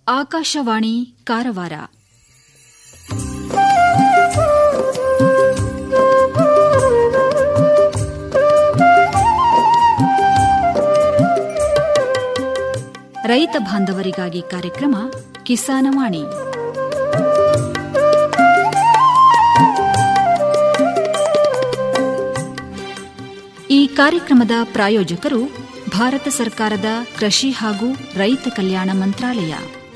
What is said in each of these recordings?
ಆಕಾಶವಾಣಿ ಕಾರವಾರ ರೈತ ಬಾಂಧವರಿಗಾಗಿ ಕಾರ್ಯಕ್ರಮ ಕಿಸಾನವಾಣಿ ಈ ಕಾರ್ಯಕ್ರಮದ ಪ್ರಾಯೋಜಕರು ಭಾರತ ಸರ್ಕಾರದ ಕೃಷಿ ಹಾಗೂ ರೈತ ಕಲ್ಯಾಣ ಮಂತ್ರಾಲಯ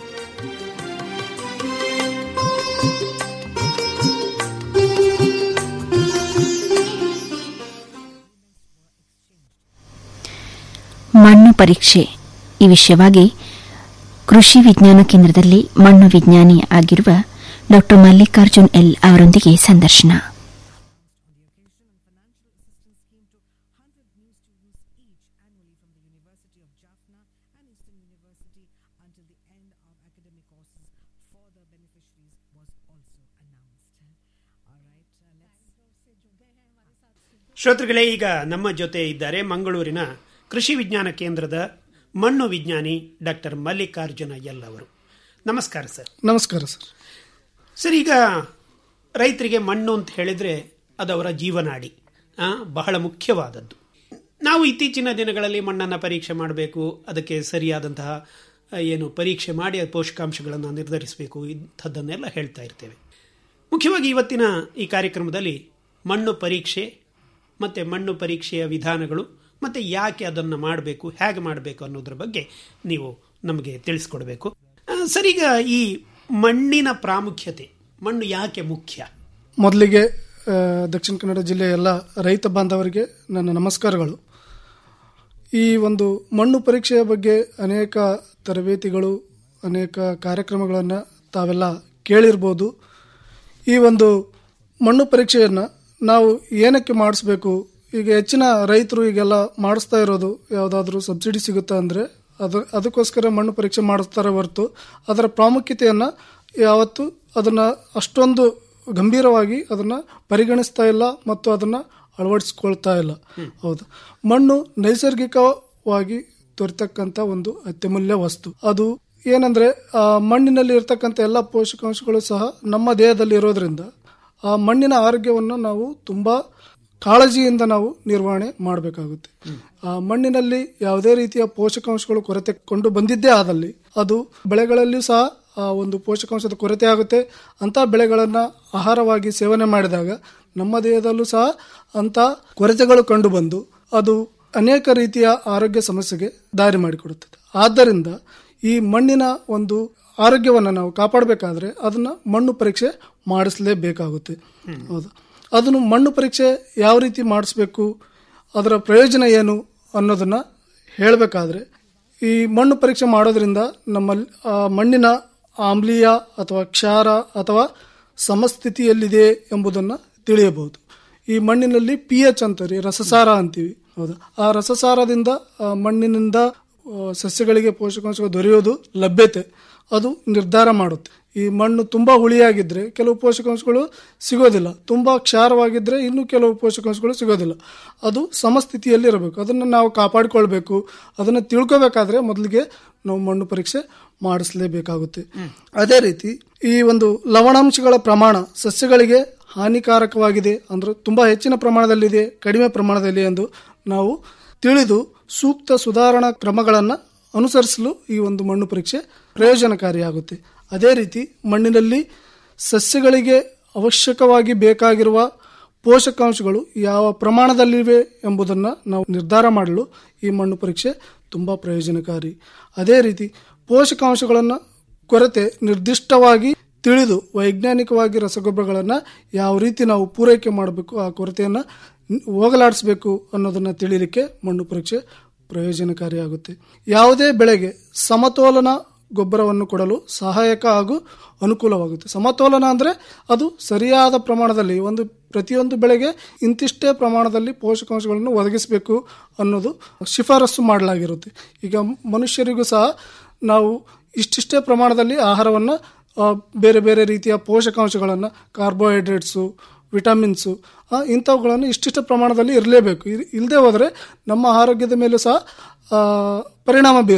ಮಣ್ಣು ಪರೀಕ್ಷೆ ಈ ವಿಷಯವಾಗಿ ಕೃಷಿ ವಿಜ್ಞಾನ ಕೇಂದ್ರದಲ್ಲಿ ಮಣ್ಣು ವಿಜ್ಞಾನಿ ಆಗಿರುವ ಡಾ ಮಲ್ಲಿಕಾರ್ಜುನ್ ಎಲ್ ಅವರೊಂದಿಗೆ ಸಂದರ್ಶನ ಶ್ರೋತೃಗಳೇ ಈಗ ನಮ್ಮ ಜೊತೆ ಇದ್ದಾರೆ ಮಂಗಳೂರಿನ ಕೃಷಿ ವಿಜ್ಞಾನ ಕೇಂದ್ರದ ಮಣ್ಣು ವಿಜ್ಞಾನಿ ಡಾಕ್ಟರ್ ಮಲ್ಲಿಕಾರ್ಜುನ ಎಲ್ ಅವರು ನಮಸ್ಕಾರ ಸರ್ ನಮಸ್ಕಾರ ಸರ್ ಸರ್ ಈಗ ರೈತರಿಗೆ ಮಣ್ಣು ಅಂತ ಹೇಳಿದ್ರೆ ಅದು ಅವರ ಜೀವನಾಡಿ ಆ, ಬಹಳ ಮುಖ್ಯವಾದದ್ದು ನಾವು ಇತ್ತೀಚಿನ ದಿನಗಳಲ್ಲಿ ಮಣ್ಣನ್ನು ಪರೀಕ್ಷೆ ಮಾಡಬೇಕು ಅದಕ್ಕೆ ಸರಿಯಾದಂತಹ ಆ, ಏನು ಪರೀಕ್ಷೆ ಮಾಡಿ ಆ ಪೋಷಕಾಂಶಗಳನ್ನು ನಿರ್ಧರಿಸಬೇಕು ಇಂಥದ್ದನ್ನೆಲ್ಲ ಹೇಳ್ತಾ ಇರ್ತೇವೆ ಮುಖ್ಯವಾಗಿ ಇವತ್ತಿನ ಈ ಕಾರ್ಯಕ್ರಮದಲ್ಲಿ ಮಣ್ಣು ಪರೀಕ್ಷೆ ಮತ್ತು ಮಣ್ಣು ಪರೀಕ್ಷೆಯ ವಿಧಾನಗಳು ಮತ್ತು ಯಾಕೆ ಅದನ್ನು ಮಾಡಬೇಕು ಹೇಗೆ ಮಾಡಬೇಕು ಅನ್ನೋದ್ರ ಬಗ್ಗೆ ನೀವು ನಮಗೆ ತಿಳಿಸ್ಕೊಡ್ಬೇಕು ಆ, ಸರ್ ಈಗ ಈ ಮಣ್ಣಿನ ಪ್ರಾಮುಖ್ಯತೆ ಮಣ್ಣು ಯಾಕೆ ಮುಖ್ಯ ಮೊದಲಿಗೆ ಆ, ದಕ್ಷಿಣ ಕನ್ನಡ ಜಿಲ್ಲೆಯ ಎಲ್ಲ ರೈತ ಬಾಂಧವರಿಗೆ ನನ್ನ ನಮಸ್ಕಾರಗಳು ಈ ಒಂದು ಮಣ್ಣು ಪರೀಕ್ಷೆಯ ಬಗ್ಗೆ ಅನೇಕ ತರಬೇತಿಗಳು ಅನೇಕ ಕಾರ್ಯಕ್ರಮಗಳನ್ನು ತಾವೆಲ್ಲ ಕೇಳಿರ್ಬೋದು ಈ ಒಂದು ಮಣ್ಣು ಪರೀಕ್ಷೆಯನ್ನು ನಾವು ಏನಕ್ಕೆ ಮಾಡಿಸ್ಬೇಕು ಈಗ ಹೆಚ್ಚಿನ ರೈತರು ಈಗೆಲ್ಲ ಮಾಡಿಸ್ತಾ ಇರೋದು ಯಾವುದಾದ್ರೂ ಸಬ್ಸಿಡಿ ಸಿಗುತ್ತಾ ಅಂದರೆ ಅದು ಅದಕ್ಕೋಸ್ಕರ ಮಣ್ಣು ಪರೀಕ್ಷೆ ಮಾಡಿಸ್ತಾರೆ ಹೊರತು ಅದರ ಪ್ರಾಮುಖ್ಯತೆಯನ್ನು ಯಾವತ್ತು ಅದನ್ನು ಅಷ್ಟೊಂದು ಗಂಭೀರವಾಗಿ ಅದನ್ನು ಪರಿಗಣಿಸ್ತಾ ಇಲ್ಲ ಮತ್ತು ಅದನ್ನು ಅಳವಡಿಸ್ಕೊಳ್ತಾ ಇಲ್ಲ ಹೌದು ಮಣ್ಣು ನೈಸರ್ಗಿಕವಾಗಿ ದೊರೆತಕ್ಕಂಥ ಒಂದು ಅತ್ಯಮೂಲ್ಯ ವಸ್ತು ಅದು ಏನಂದ್ರೆ ಆ ಮಣ್ಣಿನಲ್ಲಿ ಇರ್ತಕ್ಕಂಥ ಎಲ್ಲ ಪೋಷಕಾಂಶಗಳು ಸಹ ನಮ್ಮ ದೇಹದಲ್ಲಿ ಇರೋದ್ರಿಂದ ಆ ಮಣ್ಣಿನ ಆರೋಗ್ಯವನ್ನು ನಾವು ತುಂಬಾ ಕಾಳಜಿಯಿಂದ ನಾವು ನಿರ್ವಹಣೆ ಮಾಡಬೇಕಾಗುತ್ತೆ ಆ ಮಣ್ಣಿನಲ್ಲಿ ಯಾವುದೇ ರೀತಿಯ ಪೋಷಕಾಂಶಗಳು ಕೊರತೆ ಕೊಂಡು ಬಂದಿದ್ದೇ ಆದಲ್ಲಿ ಅದು ಬೆಳೆಗಳಲ್ಲಿಯೂ ಸಹ ಆ ಒಂದು ಪೋಷಕಾಂಶದ ಕೊರತೆ ಆಗುತ್ತೆ ಅಂತ ಬೆಳೆಗಳನ್ನ ಆಹಾರವಾಗಿ ಸೇವನೆ ಮಾಡಿದಾಗ ನಮ್ಮ ದೇಹದಲ್ಲೂ ಸಹ ಅಂತ ಕೊರತೆಗಳು ಕಂಡು ಬಂದು ಅದು ಅನೇಕ ರೀತಿಯ ಆರೋಗ್ಯ ಸಮಸ್ಯೆಗೆ ದಾರಿ ಮಾಡಿಕೊಡುತ್ತದೆ ಆದ್ದರಿಂದ ಈ ಮಣ್ಣಿನ ಒಂದು ಆರೋಗ್ಯವನ್ನು ನಾವು ಕಾಪಾಡಬೇಕಾದ್ರೆ ಅದನ್ನ ಮಣ್ಣು ಪರೀಕ್ಷೆ ಮಾಡಿಸಲೇಬೇಕಾಗುತ್ತೆ ಹೌದು ಅದನ್ನು ಮಣ್ಣು ಪರೀಕ್ಷೆ ಯಾವ ರೀತಿ ಮಾಡಿಸ್ಬೇಕು ಅದರ ಪ್ರಯೋಜನ ಏನು ಅನ್ನೋದನ್ನ ಹೇಳಬೇಕಾದ್ರೆ ಈ ಮಣ್ಣು ಪರೀಕ್ಷೆ ಮಾಡೋದ್ರಿಂದ ನಮ್ಮ ಆ, ಮಣ್ಣಿನ ಆಮ್ಲೀಯ ಅಥವಾ ಕ್ಷಾರ ಅಥವಾ ಸಮಸ್ಥಿತಿಯಲ್ಲಿದೆ ಎಂಬುದನ್ನು ತಿಳಿಯಬಹುದು ಈ ಮಣ್ಣಿನಲ್ಲಿ ಪಿ ಎಚ್ ಅಂತೀವಿ ರಸಸಾರ ಅಂತೀವಿ ಹೌದಾ ಆ ರಸಸಾರದಿಂದ ಆ ಮಣ್ಣಿನಿಂದ ಆ, ಸಸ್ಯಗಳಿಗೆ ಪೋಷಕಾಂಶಗಳು ದೊರೆಯೋದು ಲಭ್ಯತೆ ಅದು ನಿರ್ಧಾರ ಮಾಡುತ್ತೆ ಈ ಮಣ್ಣು ತುಂಬಾ ಹುಳಿಯಾಗಿದ್ರೆ ಕೆಲವು ಪೋಷಕಾಂಶಗಳು ಸಿಗೋದಿಲ್ಲ ತುಂಬಾ ಕ್ಷಾರವಾಗಿದ್ರೆ ಇನ್ನು ಕೆಲವು ಪೋಷಕಾಂಶಗಳು ಸಿಗೋದಿಲ್ಲ ಅದು ಸಮಸ್ಥಿತಿಯಲ್ಲಿ ಇರಬೇಕು ಅದನ್ನು ನಾವು ಕಾಪಾಡಿಕೊಳ್ಬೇಕು ಅದನ್ನು ತಿಳ್ಕೋಬೇಕಾದ್ರೆ ಮೊದಲಿಗೆ ನಾವು ಮಣ್ಣು ಪರೀಕ್ಷೆ ಮಾಡಿಸಲೇಬೇಕಾಗುತ್ತೆ ಅದೇ ರೀತಿ ಈ ಒಂದು ಲವಣಾಂಶಗಳ ಪ್ರಮಾಣ ಸಸ್ಯಗಳಿಗೆ ಹಾನಿಕಾರಕವಾಗಿದೆ ಅಂದ್ರೆ ತುಂಬಾ ಹೆಚ್ಚಿನ ಪ್ರಮಾಣದಲ್ಲಿದೆ ಕಡಿಮೆ ಪ್ರಮಾಣದಲ್ಲಿ ಎಂದು ನಾವು ತಿಳಿದು ಸೂಕ್ತ ಸುಧಾರಣಾ ಕ್ರಮಗಳನ್ನು ಅನುಸರಿಸಲು ಈ ಒಂದು ಮಣ್ಣು ಪರೀಕ್ಷೆ ಪ್ರಯೋಜನಕಾರಿಯಾಗುತ್ತೆ ಅದೇ ರೀತಿ ಮಣ್ಣಿನಲ್ಲಿ ಸಸ್ಯಗಳಿಗೆ ಅವಶ್ಯಕವಾಗಿ ಬೇಕಾಗಿರುವ ಪೋಷಕಾಂಶಗಳು ಯಾವ ಪ್ರಮಾಣದಲ್ಲಿವೆ ಎಂಬುದನ್ನು ನಾವು ನಿರ್ಧಾರ ಮಾಡಲು ಈ ಮಣ್ಣು ಪರೀಕ್ಷೆ ತುಂಬ ಪ್ರಯೋಜನಕಾರಿ ಅದೇ ರೀತಿ ಪೋಷಕಾಂಶಗಳನ್ನು ಕೊರತೆ ನಿರ್ದಿಷ್ಟವಾಗಿ ತಿಳಿದು ವೈಜ್ಞಾನಿಕವಾಗಿ ರಸಗೊಬ್ಬರಗಳನ್ನು ಯಾವ ರೀತಿ ನಾವು ಪೂರೈಕೆ ಮಾಡಬೇಕು ಆ ಕೊರತೆಯನ್ನು ಹೋಗಲಾಡಿಸಬೇಕು ಅನ್ನೋದನ್ನು ತಿಳಿಯಲಿಕ್ಕೆ ಮಣ್ಣು ಪರೀಕ್ಷೆ ಪ್ರಯೋಜನಕಾರಿಯಾಗುತ್ತೆ ಯಾವುದೇ ಬೆಳೆಗೆ ಸಮತೋಲನ ಗೊಬ್ಬರವನ್ನು ಕೊಡಲು ಸಹಾಯಕ ಹಾಗೂ ಅನುಕೂಲವಾಗುತ್ತೆ ಸಮತೋಲನ ಅಂದರೆ ಅದು ಸರಿಯಾದ ಪ್ರಮಾಣದಲ್ಲಿ ಒಂದು ಪ್ರತಿಯೊಂದು ಬೆಳೆಗೆ ಇಂತಿಷ್ಟೇ ಪ್ರಮಾಣದಲ್ಲಿ ಪೋಷಕಾಂಶಗಳನ್ನು ಒದಗಿಸಬೇಕು ಅನ್ನೋದು ಶಿಫಾರಸು ಮಾಡಲಾಗಿರುತ್ತೆ ಈಗ ಮನುಷ್ಯರಿಗೂ ಸಹ ನಾವು ಇಷ್ಟಿಷ್ಟೇ ಪ್ರಮಾಣದಲ್ಲಿ ಆಹಾರವನ್ನು ಆ, ಬೇರೆ ಬೇರೆ ರೀತಿಯ ಪೋಷಕಾಂಶಗಳನ್ನು ಕಾರ್ಬೋಹೈಡ್ರೇಟ್ಸು ವಿಟಮಿನ್ಸು ಆ, ಇಂಥವುಗಳನ್ನು ಇಷ್ಟಿಷ್ಟ ಪ್ರಮಾಣದಲ್ಲಿ ಇರಲೇಬೇಕು ಇಲ್ಲದೆ ಹೋದರೆ ನಮ್ಮ ಆರೋಗ್ಯದ ಮೇಲೂ ಸಹ ಆ, ಪರಿಣಾಮ ಬೀರುತ್ತೆ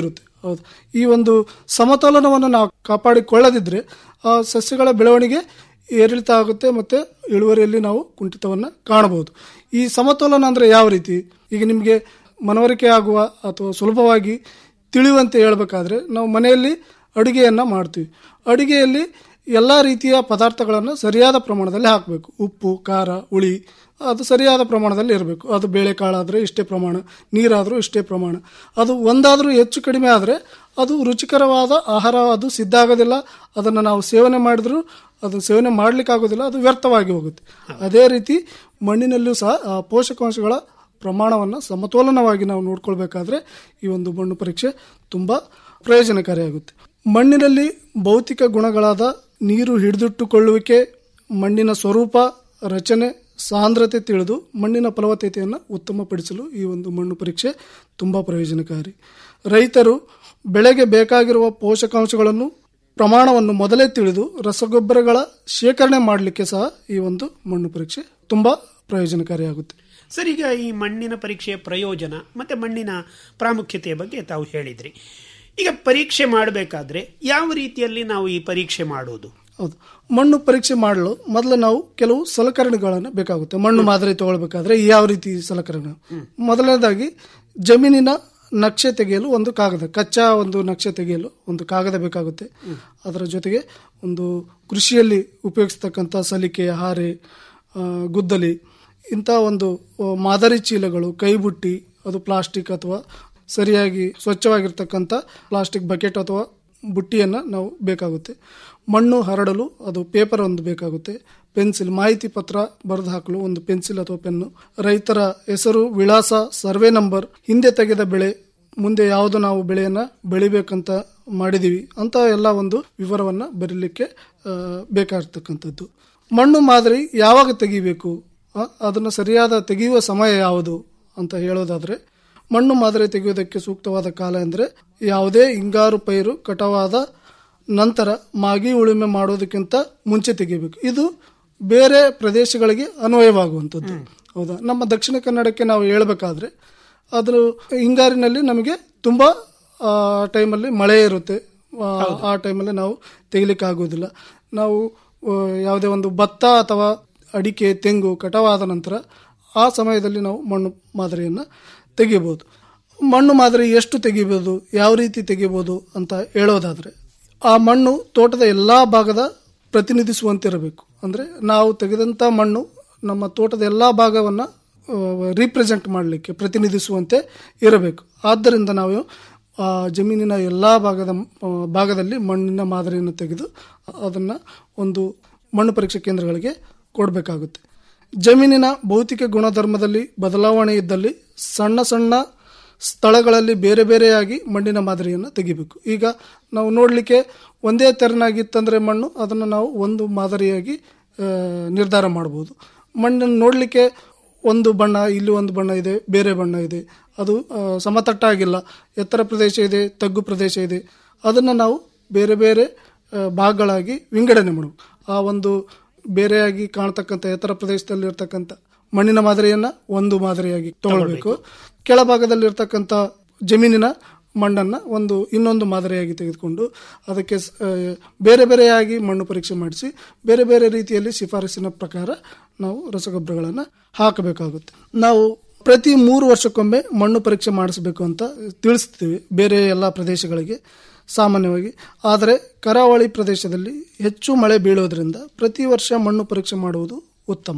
ಹೌದು ಈ ಒಂದು ಸಮತೋಲನವನ್ನು ನಾವು ಕಾಪಾಡಿಕೊಳ್ಳದಿದ್ರೆ ಆ ಸಸ್ಯಗಳ ಬೆಳವಣಿಗೆ ಏರಿಳಿತ ಆಗುತ್ತೆ ಮತ್ತೆ ಇಳುವರಿಯಲ್ಲಿ ನಾವು ಕುಂಠಿತವನ್ನ ಕಾಣಬಹುದು ಈ ಸಮತೋಲನ ಅಂದ್ರೆ ಯಾವ ರೀತಿ ಈಗ ನಿಮಗೆ ಮನವರಿಕೆ ಆಗುವ ಅಥವಾ ಸುಲಭವಾಗಿ ತಿಳಿಯುವಂತೆ ಹೇಳ್ಬೇಕಾದ್ರೆ ನಾವು ಮನೆಯಲ್ಲಿ ಅಡುಗೆಯನ್ನ ಮಾಡ್ತೀವಿ ಅಡುಗೆಯಲ್ಲಿ ಎಲ್ಲ ರೀತಿಯ ಪದಾರ್ಥಗಳನ್ನು ಸರಿಯಾದ ಪ್ರಮಾಣದಲ್ಲಿ ಹಾಕಬೇಕು ಉಪ್ಪು ಖಾರ ಹುಳಿ ಅದು ಸರಿಯಾದ ಪ್ರಮಾಣದಲ್ಲಿ ಇರಬೇಕು ಅದು ಬೇಳೆಕಾಳಾದರೆ ಇಷ್ಟೇ ಪ್ರಮಾಣ ನೀರಾದರೂ ಇಷ್ಟೇ ಪ್ರಮಾಣ ಅದು ಒಂದಾದರೂ ಹೆಚ್ಚು ಕಡಿಮೆ ಆದರೆ ಅದು ರುಚಿಕರವಾದ ಆಹಾರ ಅದು ಸಿದ್ಧ ಆಗೋದಿಲ್ಲ ಅದನ್ನು ನಾವು ಸೇವನೆ ಮಾಡಿದ್ರೂ ಅದು ಸೇವನೆ ಮಾಡ್ಲಿಕ್ಕೆ ಆಗೋದಿಲ್ಲ ಅದು ವ್ಯರ್ಥವಾಗಿ ಹೋಗುತ್ತೆ ಅದೇ ರೀತಿ ಮಣ್ಣಿನಲ್ಲೂ ಸಹ ಆ ಪೋಷಕಾಂಶಗಳ ಪ್ರಮಾಣವನ್ನು ಸಮತೋಲನವಾಗಿ ನಾವು ನೋಡ್ಕೊಳ್ಬೇಕಾದ್ರೆ ಈ ಒಂದು ಮಣ್ಣು ಪರೀಕ್ಷೆ ತುಂಬಾ ಪ್ರಯೋಜನಕಾರಿಯಾಗುತ್ತೆ ಮಣ್ಣಿನಲ್ಲಿ ಭೌತಿಕ ಗುಣಗಳಾದ ನೀರು ಹಿಡಿದಿಟ್ಟುಕೊಳ್ಳುವಿಕೆ ಮಣ್ಣಿನ ಸ್ವರೂಪ ರಚನೆ ಸಾಂದ್ರತೆ ತಿಳಿದು ಮಣ್ಣಿನ ಫಲವತ್ತತೆಯನ್ನು ಉತ್ತಮಪಡಿಸಲು ಈ ಒಂದು ಮಣ್ಣು ಪರೀಕ್ಷೆ ತುಂಬಾ ಪ್ರಯೋಜನಕಾರಿ ರೈತರು ಬೆಳೆಗೆ ಬೇಕಾಗಿರುವ ಪೋಷಕಾಂಶಗಳನ್ನು ಪ್ರಮಾಣವನ್ನು ಮೊದಲೇ ತಿಳಿದು ರಸಗೊಬ್ಬರಗಳ ಶೇಖರಣೆ ಮಾಡಲಿಕ್ಕೆ ಸಹ ಈ ಒಂದು ಮಣ್ಣು ಪರೀಕ್ಷೆ ತುಂಬಾ ಪ್ರಯೋಜನಕಾರಿಯಾಗುತ್ತೆ ಸರ್ ಈಗ ಈ ಮಣ್ಣಿನ ಪರೀಕ್ಷೆಯ ಪ್ರಯೋಜನ ಮತ್ತೆ ಮಣ್ಣಿನ ಪ್ರಾಮುಖ್ಯತೆಯ ಬಗ್ಗೆ ತಾವು ಹೇಳಿದ್ರಿ ಈಗ ಪರೀಕ್ಷೆ ಮಾಡಬೇಕಾದ್ರೆ ಯಾವ ರೀತಿಯಲ್ಲಿ ನಾವು ಈ ಪರೀಕ್ಷೆ ಮಾಡುವುದು ಹೌದು ಮಣ್ಣು ಪರೀಕ್ಷೆ ಮಾಡಲು ಮೊದಲು ನಾವು ಕೆಲವು ಸಲಕರಣೆಗಳನ್ನು ಬೇಕಾಗುತ್ತೆ ಮಣ್ಣು ಮಾದರಿ ತಗೊಳ್ಬೇಕಾದ್ರೆ ಯಾವ ರೀತಿ ಸಲಕರಣೆ ಮೊದಲನೇದಾಗಿ ಜಮೀನಿನ ನಕ್ಷೆ ತೆಗೆಯಲು ಒಂದು ಕಾಗದ ಕಚ್ಚಾ ಒಂದು ನಕ್ಷೆ ತೆಗೆಯಲು ಒಂದು ಕಾಗದ ಬೇಕಾಗುತ್ತೆ ಅದರ ಜೊತೆಗೆ ಒಂದು ಕೃಷಿಯಲ್ಲಿ ಉಪಯೋಗಿಸ್ತಕ್ಕಂಥ ಸಲಿಕೆ ಹಾರೆ ಆ, ಗುದ್ದಲಿ ಇಂಥ ಒಂದು ಆ, ಮಾದರಿ ಚೀಲಗಳು ಕೈಬುಟ್ಟಿ ಅದು ಪ್ಲಾಸ್ಟಿಕ್ ಅಥವಾ ಸರಿಯಾಗಿ ಸ್ವಚ್ಛವಾಗಿರ್ತಕ್ಕಂಥ ಪ್ಲಾಸ್ಟಿಕ್ ಬಕೆಟ್ ಅಥವಾ ಬುಟ್ಟಿಯನ್ನು ನಾವು ಬೇಕಾಗುತ್ತೆ ಮಣ್ಣು ಹರಡಲು ಅದು ಪೇಪರ್ ಒಂದು ಬೇಕಾಗುತ್ತೆ ಪೆನ್ಸಿಲ್ ಮಾಹಿತಿ ಪತ್ರ ಬರೆದು ಹಾಕಲು ಒಂದು ಪೆನ್ಸಿಲ್ ಅಥವಾ ಪೆನ್ನು ರೈತರ ಹೆಸರು ವಿಳಾಸ ಸರ್ವೆ ನಂಬರ್ ಹಿಂದೆ ತೆಗೆದ ಬೆಳೆ ಮುಂದೆ ಯಾವುದು ನಾವು ಬೆಳೆಯನ್ನ ಬೆಳಿಬೇಕಂತ ಮಾಡಿದೀವಿ ಅಂತ ಎಲ್ಲ ಒಂದು ವಿವರವನ್ನ ಬರೀಲಿಕ್ಕೆ ಆ, ಬೇಕಾಗಿರ್ತಕ್ಕಂಥದ್ದು ಮಣ್ಣು ಮಾದರಿ ಯಾವಾಗ ತೆಗಿಬೇಕು ಆ, ಅದನ್ನು ಸರಿಯಾದ ತೆಗೆಯುವ ಸಮಯ ಯಾವುದು ಅಂತ ಹೇಳೋದಾದ್ರೆ ಮಣ್ಣು ಮಾದರಿ ತೆಗೆಯುವುದಕ್ಕೆ ಸೂಕ್ತವಾದ ಕಾಲ ಅಂದರೆ ಯಾವುದೇ ಹಿಂಗಾರು ಪೈರು ಕಟಾವಾದ ನಂತರ ಮಾಗಿ ಉಳುಮೆ ಮಾಡೋದಕ್ಕಿಂತ ಮುಂಚೆ ತೆಗಿಬೇಕು ಇದು ಬೇರೆ ಪ್ರದೇಶಗಳಿಗೆ ಅನ್ವಯವಾಗುವಂಥದ್ದು ಹೌದಾ ನಮ್ಮ ದಕ್ಷಿಣ ಕನ್ನಡಕ್ಕೆ ನಾವು ಹೇಳ್ಬೇಕಾದ್ರೆ ಅದು ಹಿಂಗಾರಿನಲ್ಲಿ ನಮಗೆ ತುಂಬಾ ಆ, ಟೈಮಲ್ಲಿ ಮಳೆ ಇರುತ್ತೆ ಆ, ಆ ಟೈಮಲ್ಲಿ ನಾವು ತೆಗಿಲಿಕ್ಕೆ ಆಗೋದಿಲ್ಲ ನಾವು ಆ, ಯಾವುದೇ ಒಂದು ಭತ್ತ ಅಥವಾ ಅಡಿಕೆ ತೆಂಗು ಕಟಾವಾದ ನಂತರ ಆ ಸಮಯದಲ್ಲಿ ನಾವು ಮಣ್ಣು ಮಾದರಿಯನ್ನು ತೆಗಿಬಹುದು ಮಣ್ಣು ಮಾದರಿ ಎಷ್ಟು ತೆಗಿಬೋದು ಯಾವ ರೀತಿ ತೆಗಿಬೋದು ಅಂತ ಹೇಳೋದಾದ್ರೆ ಆ ಮಣ್ಣು ತೋಟದ ಎಲ್ಲಾ ಭಾಗದ ಪ್ರತಿನಿಧಿಸುವಂತಿರಬೇಕು ಅಂದ್ರೆ ನಾವು ತೆಗೆದಂತ ಮಣ್ಣು ನಮ್ಮ ತೋಟದ ಎಲ್ಲಾ ಭಾಗವನ್ನ ರೀಪ್ರೆಸೆಂಟ್ ಮಾಡಲಿಕ್ಕೆ ಪ್ರತಿನಿಧಿಸುವಂತೆ ಇರಬೇಕು ಆದ್ದರಿಂದ ನಾವು ಆ ಜಮೀನಿನ ಎಲ್ಲಾ ಭಾಗದ ಆ, ಭಾಗದಲ್ಲಿ ಮಣ್ಣಿನ ಮಾದರಿಯನ್ನು ತೆಗೆದು ಅದನ್ನ ಒಂದು ಮಣ್ಣು ಪರೀಕ್ಷಾ ಕೇಂದ್ರಗಳಿಗೆ ಕೊಡಬೇಕಾಗುತ್ತೆ ಜಮೀನಿನ ಭೌತಿಕ ಗುಣಧರ್ಮದಲ್ಲಿ ಬದಲಾವಣೆ ಇದ್ದಲ್ಲಿ ಸಣ್ಣ ಸಣ್ಣ ಸ್ಥಳಗಳಲ್ಲಿ ಬೇರೆ ಬೇರೆಯಾಗಿ ಮಣ್ಣಿನ ಮಾದರಿಯನ್ನು ತೆಗಿಬೇಕು ಈಗ ನಾವು ನೋಡಲಿಕ್ಕೆ ಒಂದೇ ತೆರನಾಗಿತ್ತಂದ್ರೆ ಮಣ್ಣು ಅದನ್ನು ನಾವು ಒಂದು ಮಾದರಿಯಾಗಿ ಆ, ನಿರ್ಧಾರ ಮಾಡಬಹುದು ಮಣ್ಣನ್ನು ನೋಡಲಿಕ್ಕೆ ಒಂದು ಬಣ್ಣ ಇಲ್ಲಿ ಒಂದು ಬಣ್ಣ ಇದೆ ಬೇರೆ ಬಣ್ಣ ಇದೆ ಅದು ಆ, ಸಮತಟ್ಟಾಗಿಲ್ಲ ಎತ್ತರ ಪ್ರದೇಶ ಇದೆ ತಗ್ಗು ಪ್ರದೇಶ ಇದೆ ಅದನ್ನು ನಾವು ಬೇರೆ ಬೇರೆ ಆ, ಭಾಗಗಳಾಗಿ ವಿಂಗಡಣೆ ಮಾಡಬೇಕು ಆ ಒಂದು ಬೇರೆಯಾಗಿ ಕಾಣತಕ್ಕಂಥ ಎತ್ತರ ಪ್ರದೇಶದಲ್ಲಿ ಇರ್ತಕ್ಕಂಥ ಮಣ್ಣಿನ ಮಾದರಿಯನ್ನ ಒಂದು ಮಾದರಿಯಾಗಿ ತಗೊಳ್ಬೇಕು ಕೆಳಭಾಗದಲ್ಲಿ ಇರ್ತಕ್ಕಂಥ ಜಮೀನಿನ ಮಣ್ಣನ್ನ ಒಂದು ಇನ್ನೊಂದು ಮಾದರಿಯಾಗಿ ತೆಗೆದುಕೊಂಡು ಅದಕ್ಕೆ ಸ- ಆ, ಬೇರೆ ಬೇರೆಯಾಗಿ ಮಣ್ಣು ಪರೀಕ್ಷೆ ಮಾಡಿಸಿ ಬೇರೆ ಬೇರೆ ರೀತಿಯಲ್ಲಿ ಶಿಫಾರಸಿನ ಪ್ರಕಾರ ನಾವು ರಸಗೊಬ್ಬರಗಳನ್ನು ಹಾಕಬೇಕಾಗುತ್ತೆ ನಾವು ಪ್ರತಿ ಮೂರು ವರ್ಷಕ್ಕೊಮ್ಮೆ ಮಣ್ಣು ಪರೀಕ್ಷೆ ಮಾಡಿಸಬೇಕು ಅಂತ ತಿಳಿಸ್ತೀವಿ ಬೇರೆ ಎಲ್ಲ ಪ್ರದೇಶಗಳಿಗೆ ಸಾಮಾನ್ಯವಾಗಿ ಆದರೆ ಕರಾವಳಿ ಪ್ರದೇಶದಲ್ಲಿ ಹೆಚ್ಚು ಮಳೆ ಬೀಳೋದ್ರಿಂದ ಪ್ರತಿ ವರ್ಷ ಮಣ್ಣು ಪರೀಕ್ಷೆ ಮಾಡುವುದು ಉತ್ತಮ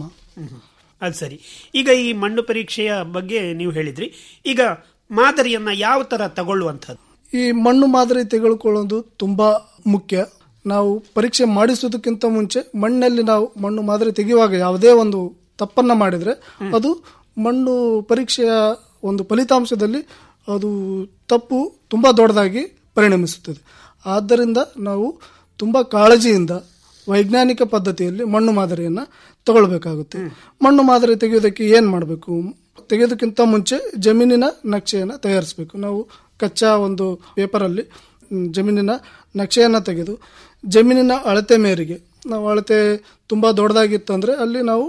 ಅದು ಸರಿ ಈಗ ಈ ಮಣ್ಣು ಪರೀಕ್ಷೆಯ ಬಗ್ಗೆ ನೀವು ಹೇಳಿದ್ರಿ ಈಗ ಮಾದರಿಯನ್ನ ಯಾವ ತರ ತಗೊಳ್ಳುವಂಥದ್ದು ಈ ಮಣ್ಣು ಮಾದರಿ ತೆಗೆದುಕೊಳ್ಳೋದು ತುಂಬಾ ಮುಖ್ಯ ನಾವು ಪರೀಕ್ಷೆ ಮಾಡಿಸೋದಕ್ಕಿಂತ ಮುಂಚೆ ಮಣ್ಣಲ್ಲಿ ನಾವು ಮಣ್ಣು ಮಾದರಿ ತೆಗೆಯುವಾಗ ಯಾವುದೇ ಒಂದು ತಪ್ಪನ್ನ ಮಾಡಿದ್ರೆ ಅದು ಮಣ್ಣು ಪರೀಕ್ಷೆಯ ಒಂದು ಫಲಿತಾಂಶದಲ್ಲಿ ಅದು ತಪ್ಪು ತುಂಬಾ ದೊಡ್ಡದಾಗಿ ಪರಿಣಮಿಸುತ್ತದೆ ಆದ್ದರಿಂದ ನಾವು ತುಂಬಾ ಕಾಳಜಿಯಿಂದ ವೈಜ್ಞಾನಿಕ ಪದ್ಧತಿಯಲ್ಲಿ ಮಣ್ಣು ಮಾದರಿಯನ್ನ ತಗೊಳ್ಬೇಕಾಗುತ್ತೆ ಮಣ್ಣು ಮಾದರಿ ತೆಗೆಯೋದಕ್ಕೆ ಏನ್ ಮಾಡಬೇಕು ತೆಗೆಯೋದಕ್ಕಿಂತ ಮುಂಚೆ ಜಮೀನಿನ ನಕ್ಷೆಯನ್ನು ತಯಾರಿಸಬೇಕು ನಾವು ಕಚ್ಚಾ ಒಂದು ಪೇಪರಲ್ಲಿ ಮ್, ಜಮೀನಿನ ನಕ್ಷೆಯನ್ನು ತೆಗೆದು ಜಮೀನಿನ ಅಳತೆ ಮೇರೆಗೆ ನಾವು ಅಳತೆ ತುಂಬಾ ದೊಡ್ಡದಾಗಿತ್ತು ಅಂದ್ರೆ ಅಲ್ಲಿ ನಾವು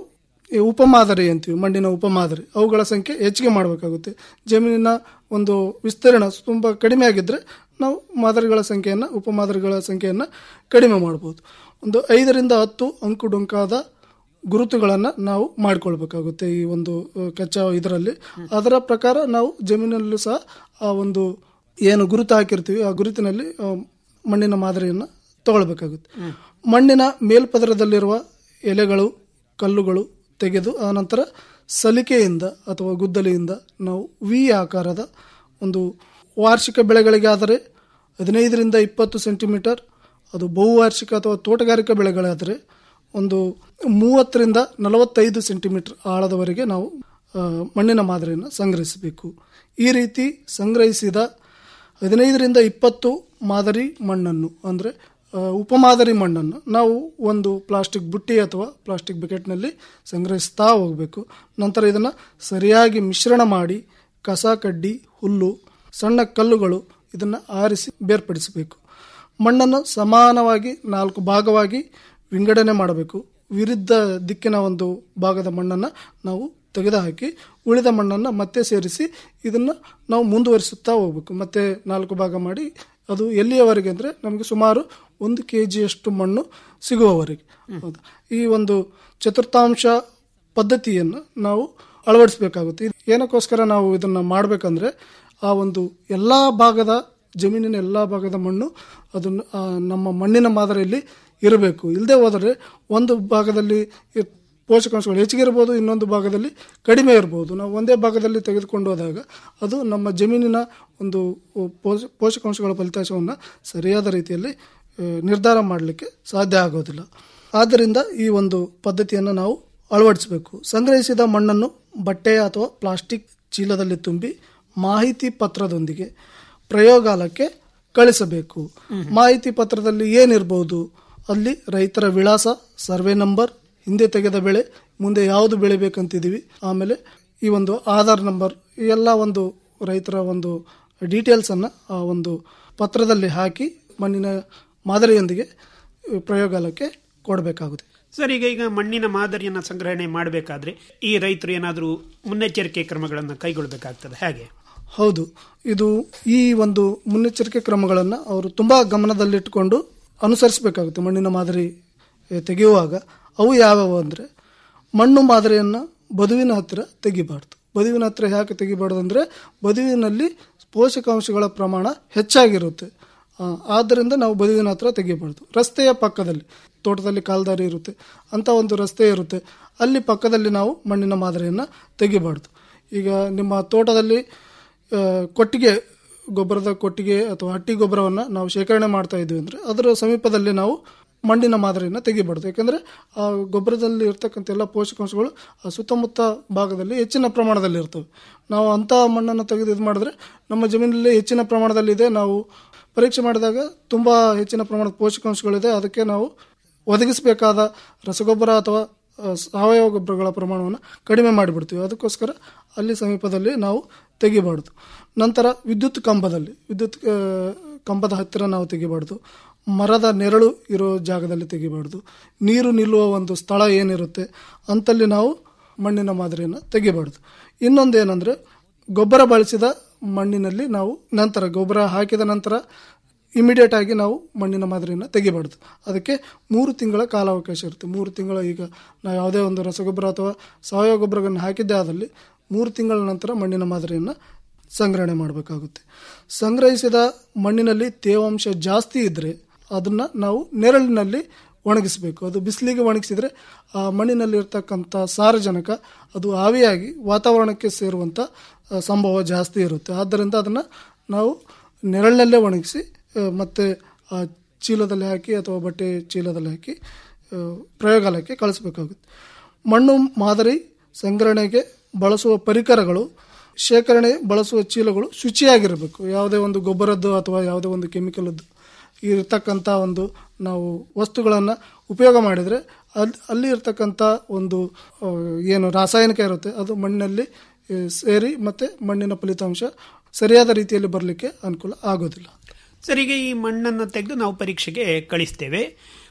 ಈ ಉಪಮಾದರಿ ಅಂತೀವಿ ಮಣ್ಣಿನ ಉಪಮಾದರಿ ಅವುಗಳ ಸಂಖ್ಯೆ ಹೆಚ್ಚಿಗೆ ಮಾಡಬೇಕಾಗುತ್ತೆ ಜಮೀನಿನ ಒಂದು ವಿಸ್ತೀರ್ಣ ತುಂಬ ಕಡಿಮೆ ಆಗಿದ್ದರೆ ನಾವು ಮಾದರಿಗಳ ಸಂಖ್ಯೆಯನ್ನು ಉಪಮಾದರಿಗಳ ಸಂಖ್ಯೆಯನ್ನು ಕಡಿಮೆ ಮಾಡ್ಬೋದು ಒಂದು ಐದರಿಂದ ಹತ್ತು ಅಂಕುಡೊಂಕಾದ ಗುರುತುಗಳನ್ನು ನಾವು ಮಾಡಿಕೊಳ್ಬೇಕಾಗುತ್ತೆ ಈ ಒಂದು ಅಹ್, ಕಚ್ಚಾ ಇದರಲ್ಲಿ ಅದರ ಪ್ರಕಾರ ನಾವು ಜಮೀನಲ್ಲೂ ಸಹ ಆ ಒಂದು ಏನು ಗುರುತು ಹಾಕಿರ್ತೀವಿ ಆ ಗುರುತಿನಲ್ಲಿ ಅಹ್, ಮಣ್ಣಿನ ಮಾದರಿಯನ್ನು ತಗೊಳ್ಬೇಕಾಗುತ್ತೆ ಮಣ್ಣಿನ ಮೇಲ್ಪದರದಲ್ಲಿರುವ ಎಲೆಗಳು ಕಲ್ಲುಗಳು ತೆಗೆದು ಆನಂತರ ಸಲಿಕೆಯಿಂದ ಅಥವಾ ಗುದ್ದಲಿಯಿಂದ ನಾವು ವಿ ಆಕಾರದ ಒಂದು ವಾರ್ಷಿಕ ಬೆಳೆಗಳಿಗೆ ಆದರೆ ಹದಿನೈದರಿಂದ ಇಪ್ಪತ್ತು ಸೆಂಟಿಮೀಟರ್ ಅದು ಬಹುವಾರ್ಷಿಕ ಅಥವಾ ತೋಟಗಾರಿಕಾ ಬೆಳೆಗಳಾದರೆ ಒಂದು ಮೂವತ್ತರಿಂದ ನಲವತ್ತೈದು ಸೆಂಟಿಮೀಟರ್ ಆಳದವರೆಗೆ ನಾವು ಆ, ಮಣ್ಣಿನ ಮಾದರಿಯನ್ನು ಸಂಗ್ರಹಿಸಬೇಕು ಈ ರೀತಿ ಸಂಗ್ರಹಿಸಿದ ಹದಿನೈದರಿಂದ ಇಪ್ಪತ್ತು ಮಾದರಿ ಮಣ್ಣನ್ನು ಅಂದರೆ ಆ, ಉಪಮಾದರಿ ಮಣ್ಣನ್ನು ನಾವು ಒಂದು ಪ್ಲಾಸ್ಟಿಕ್ ಬುಟ್ಟಿ ಅಥವಾ ಪ್ಲಾಸ್ಟಿಕ್ ಬಕೆಟ್ನಲ್ಲಿ ಸಂಗ್ರಹಿಸ್ತಾ ಹೋಗಬೇಕು ನಂತರ ಇದನ್ನು ಸರಿಯಾಗಿ ಮಿಶ್ರಣ ಮಾಡಿ ಕಸ ಕಡ್ಡಿ ಹುಲ್ಲು ಸಣ್ಣ ಕಲ್ಲುಗಳು ಇದನ್ನು ಆರಿಸಿ ಬೇರ್ಪಡಿಸಬೇಕು ಮಣ್ಣನ್ನು ಸಮಾನವಾಗಿ ನಾಲ್ಕು ಭಾಗವಾಗಿ ವಿಂಗಡಣೆ ಮಾಡಬೇಕು ವಿರುದ್ಧ ದಿಕ್ಕಿನ ಒಂದು ಭಾಗದ ಮಣ್ಣನ್ನು ನಾವು ತೆಗೆದುಹಾಕಿ ಉಳಿದ ಮಣ್ಣನ್ನು ಮತ್ತೆ ಸೇರಿಸಿ ಇದನ್ನು ನಾವು ಮುಂದುವರಿಸುತ್ತಾ ಹೋಗ್ಬೇಕು ಮತ್ತೆ ನಾಲ್ಕು ಭಾಗ ಮಾಡಿ ಅದು ಎಲ್ಲಿಯವರೆಗೆ ಅಂದರೆ ನಮಗೆ ಸುಮಾರು ಒಂದು ಕೆ ಜಿಯಷ್ಟು ಮಣ್ಣು ಸಿಗುವವರೆಗೆ ಹೌದಾ ಈ ಒಂದು ಚತುರ್ಥಾಂಶ ಪದ್ಧತಿಯನ್ನು ನಾವು ಅಳವಡಿಸಬೇಕಾಗುತ್ತೆ ಇದು ಏನಕ್ಕೋಸ್ಕರ ನಾವು ಇದನ್ನು ಮಾಡಬೇಕಂದ್ರೆ ಆ ಒಂದು ಎಲ್ಲ ಭಾಗದ ಜಮೀನಿನ ಎಲ್ಲ ಭಾಗದ ಮಣ್ಣು ಅದನ್ನು ಆ, ನಮ್ಮ ಮಣ್ಣಿನ ಮಾದರಿಯಲ್ಲಿ ಇರಬೇಕು ಇಲ್ಲದೆ ಹೋದರೆ ಒಂದು ಭಾಗದಲ್ಲಿ ಇರ್- ಪೋಷಕಾಂಶಗಳು ಹೆಚ್ಚಿಗೆ ಇರ್ಬೋದು ಇನ್ನೊಂದು ಭಾಗದಲ್ಲಿ ಕಡಿಮೆ ಇರ್ಬೋದು ನಾವು ಒಂದೇ ಭಾಗದಲ್ಲಿ ತೆಗೆದುಕೊಂಡು ಹೋದಾಗ ಅದು ನಮ್ಮ ಜಮೀನಿನ ಒಂದು ಪೋಷ- ಪೋಷಕಾಂಶಗಳ ಫಲಿತಾಂಶವನ್ನು ಸರಿಯಾದ ರೀತಿಯಲ್ಲಿ ಆ, ನಿರ್ಧಾರ ಮಾಡಲಿಕ್ಕೆ ಸಾಧ್ಯ ಆಗೋದಿಲ್ಲ ಆದ್ದರಿಂದ ಈ ಒಂದು ಪದ್ಧತಿಯನ್ನು ನಾವು ಅಳವಡಿಸಬೇಕು ಸಂಗ್ರಹಿಸಿದ ಮಣ್ಣನ್ನು ಬಟ್ಟೆ ಅಥವಾ ಪ್ಲಾಸ್ಟಿಕ್ ಚೀಲದಲ್ಲಿ ತುಂಬಿ ಮಾಹಿತಿ ಪತ್ರದೊಂದಿಗೆ ಪ್ರಯೋಗಾಲಯಕ್ಕೆ ಕಳಿಸಬೇಕು ಮಾಹಿತಿ ಪತ್ರದಲ್ಲಿ ಏನಿರ್ಬೋದು ಅಲ್ಲಿ ರೈತರ ವಿಳಾಸ ಸರ್ವೆ ನಂಬರ್ ಹಿಂದೆ ತೆಗೆದ ಬೆಳೆ ಮುಂದೆ ಯಾವುದು ಬೆಳಿಬೇಕಂತಿದ್ದೀವಿ ಆಮೇಲೆ ಈ ಒಂದು ಆಧಾರ್ ನಂಬರ್ ಈ ಎಲ್ಲ ಒಂದು ರೈತರ ಒಂದು ಡೀಟೇಲ್ಸನ್ನು ಆ ಒಂದು ಪತ್ರದಲ್ಲಿ ಹಾಕಿ ಮಣ್ಣಿನ ಮಾದರಿಯೊಂದಿಗೆ ಪ್ರಯೋಗಾಲಯಕ್ಕೆ ಕೊಡಬೇಕಾಗುತ್ತೆ ಸರ್ ಈಗ ಈಗ ಮಣ್ಣಿನ ಮಾದರಿಯನ್ನು ಸಂಗ್ರಹಣೆ ಮಾಡಬೇಕಾದ್ರೆ ಈ ರೈತರು ಏನಾದರೂ ಮುನ್ನೆಚ್ಚರಿಕೆ ಕ್ರಮಗಳನ್ನು ಕೈಗೊಳ್ಳಬೇಕಾಗ್ತದೆ ಹೇಗೆ ಹೌದು ಇದು ಈ ಒಂದು ಮುನ್ನೆಚ್ಚರಿಕೆ ಕ್ರಮಗಳನ್ನು ಅವರು ತುಂಬಾ ಗಮನದಲ್ಲಿಟ್ಟುಕೊಂಡು ಅನುಸರಿಸಬೇಕಾಗುತ್ತೆ ಮಣ್ಣಿನ ಮಾದರಿ ಎ, ತೆಗೆಯುವಾಗ ಅವು ಯಾವ್ಯಾವು ಅಂದರೆ ಮಣ್ಣು ಮಾದರಿಯನ್ನು ಬದುವಿನ ಹತ್ತಿರ ತೆಗಿಬಾರ್ದು ಬದುವಿನ ಹತ್ತಿರ ಯಾಕೆ ತೆಗಿಬಾರ್ದು ಅಂದರೆ ಬದುವಿನಲ್ಲಿ ಪೋಷಕಾಂಶಗಳ ಪ್ರಮಾಣ ಹೆಚ್ಚಾಗಿರುತ್ತೆ ಆ, ಆದ್ದರಿಂದ ನಾವು ಬದುವಿನ ಹತ್ರ ತೆಗಿಬಾರ್ದು ರಸ್ತೆಯ ಪಕ್ಕದಲ್ಲಿ ತೋಟದಲ್ಲಿ ಕಾಲ್ದಾರಿ ಇರುತ್ತೆ ಅಂತ ಒಂದು ರಸ್ತೆ ಇರುತ್ತೆ ಅಲ್ಲಿ ಪಕ್ಕದಲ್ಲಿ ನಾವು ಮಣ್ಣಿನ ಮಾದರಿಯನ್ನು ತೆಗಿಬಾರ್ದು ಈಗ ನಿಮ್ಮ ತೋಟದಲ್ಲಿ ಆ, ಕೊಟ್ಟಿಗೆ ಗೊಬ್ಬರದ ಕೊಟ್ಟಿಗೆ ಅಥವಾ ಹಟ್ಟಿ ಗೊಬ್ಬರವನ್ನು ನಾವು ಶೇಖರಣೆ ಮಾಡ್ತಾ ಇದ್ವಿ ಅಂದರೆ ಅದರ ಸಮೀಪದಲ್ಲಿ ನಾವು ಮಣ್ಣಿನ ಮಾದರಿಯನ್ನು ತೆಗಿಬಾರ್ದು ಯಾಕಂದರೆ ಆ ಗೊಬ್ಬರದಲ್ಲಿ ಇರ್ತಕ್ಕಂಥ ಎಲ್ಲ ಪೋಷಕಾಂಶಗಳು ಆ ಸುತ್ತಮುತ್ತ ಭಾಗದಲ್ಲಿ ಹೆಚ್ಚಿನ ಪ್ರಮಾಣದಲ್ಲಿ ಇರ್ತವೆ ನಾವು ಅಂಥ ಮಣ್ಣನ್ನು ತೆಗೆದು ಇದು ಮಾಡಿದ್ರೆ ನಮ್ಮ ಜಮೀನಲ್ಲಿ ಹೆಚ್ಚಿನ ಪ್ರಮಾಣದಲ್ಲಿದೆ ನಾವು ಪರೀಕ್ಷೆ ಮಾಡಿದಾಗ ತುಂಬ ಹೆಚ್ಚಿನ ಪ್ರಮಾಣದ ಪೋಷಕಾಂಶಗಳಿದೆ ಅದಕ್ಕೆ ನಾವು ಒದಗಿಸಬೇಕಾದ ರಸಗೊಬ್ಬರ ಅಥವಾ ಆ, ಸಾವಯವ ಗೊಬ್ಬರಗಳ ಪ್ರಮಾಣವನ್ನು ಕಡಿಮೆ ಮಾಡಿಬಿಡ್ತೀವಿ ಅದಕ್ಕೋಸ್ಕರ ಅಲ್ಲಿ ಸಮೀಪದಲ್ಲಿ ನಾವು ತೆಗಿಬಾರ್ದು ನಂತರ ವಿದ್ಯುತ್ ಕಂಬದಲ್ಲಿ ವಿದ್ಯುತ್ ಆ, ಕಂಬದ ಹತ್ತಿರ ನಾವು ತೆಗಿಬಾರ್ದು ಮರದ ನೆರಳು ಇರೋ ಜಾಗದಲ್ಲಿ ತೆಗಿಬಾರ್ದು ನೀರು ನಿಲ್ಲುವ ಒಂದು ಸ್ಥಳ ಏನಿರುತ್ತೆ ಅಂತಲ್ಲಿ ನಾವು ಮಣ್ಣಿನ ಮಾದರಿಯನ್ನು ತೆಗಿಬಾರ್ದು ಇನ್ನೊಂದು ಏನಂದರೆ ಗೊಬ್ಬರ ಬಳಸಿದ ಮಣ್ಣಿನಲ್ಲಿ ನಾವು ನಂತರ ಗೊಬ್ಬರ ಹಾಕಿದ ನಂತರ ಇಮಿಡಿಯೇಟ್ ಆಗಿ ನಾವು ಮಣ್ಣಿನ ಮಾದರಿಯನ್ನು ತೆಗಿಬಾರ್ದು ಅದಕ್ಕೆ ಮೂರು ತಿಂಗಳ ಕಾಲಾವಕಾಶ ಇರುತ್ತೆ ಮೂರು ತಿಂಗಳ ಈಗ ನಾವು ಯಾವುದೇ ಒಂದು ರಸಗೊಬ್ಬರ ಅಥವಾ ಸಾವಯವ ಗೊಬ್ಬರಗಳನ್ನು ಹಾಕಿದ್ದೇ ಆದಲ್ಲಿ ಮೂರು ತಿಂಗಳ ನಂತರ ಮಣ್ಣಿನ ಮಾದರಿಯನ್ನು ಸಂಗ್ರಹಣೆ ಮಾಡಬೇಕಾಗುತ್ತೆ ಸಂಗ್ರಹಿಸಿದ ಮಣ್ಣಿನಲ್ಲಿ ತೇವಾಂಶ ಜಾಸ್ತಿ ಇದ್ದರೆ ಅದನ್ನು ನಾವು ನೆರಳಿನಲ್ಲಿ ಒಣಗಿಸಬೇಕು ಅದು ಬಿಸಿಲಿಗೆ ಒಣಗಿಸಿದರೆ ಆ ಮಣ್ಣಿನಲ್ಲಿ ಇರ್ತಕ್ಕಂಥ ಸಾರಜನಕ ಅದು ಆವಿಯಾಗಿ ವಾತಾವರಣಕ್ಕೆ ಸೇರುವಂಥ ಆ, ಸಂಭವ ಜಾಸ್ತಿ ಇರುತ್ತೆ ಆದ್ದರಿಂದ ಅದನ್ನು ನಾವು ನೆರಳಿನಲ್ಲೇ ಒಣಗಿಸಿ ಆ, ಮತ್ತೆ ಆ ಚೀಲದಲ್ಲಿ ಹಾಕಿ ಅಥವಾ ಬಟ್ಟೆ ಚೀಲದಲ್ಲಿ ಹಾಕಿ ಆ, ಪ್ರಯೋಗಾಲಯಕ್ಕೆ ಕಳಿಸ್ಬೇಕಾಗುತ್ತೆ ಮಣ್ಣು ಮಾದರಿ ಸಂಗ್ರಹಣೆಗೆ ಬಳಸುವ ಪರಿಕರಗಳು ಶೇಖರಣೆ ಬಳಸುವ ಚೀಲಗಳು ಶುಚಿಯಾಗಿರಬೇಕು ಯಾವುದೇ ಒಂದು ಗೊಬ್ಬರದ್ದು ಅಥವಾ ಯಾವುದೇ ಒಂದು ಕೆಮಿಕಲದ್ದು ಇರತಕ್ಕಂಥ ಒಂದು ನಾವು ವಸ್ತುಗಳನ್ನು ಉಪಯೋಗ ಮಾಡಿದರೆ ಅಲ್ಲಿ ಅಲ್ಲಿ ಇರ್ತಕ್ಕಂಥ ಒಂದು ಆ, ಏನು ರಾಸಾಯನಿಕ ಇರುತ್ತೆ ಅದು ಮಣ್ಣಿನಲ್ಲಿ ಆ, ಸೇರಿ ಮತ್ತು ಮಣ್ಣಿನ ಫಲಿತಾಂಶ ಸರಿಯಾದ ರೀತಿಯಲ್ಲಿ ಬರಲಿಕ್ಕೆ ಅನುಕೂಲ ಆಗೋದಿಲ್ಲ ಸರ್ ಈಗ ಈ ಮಣ್ಣನ್ನು ತೆಗೆದು ನಾವು ಪರೀಕ್ಷೆಗೆ ಕಳಿಸ್ತೇವೆ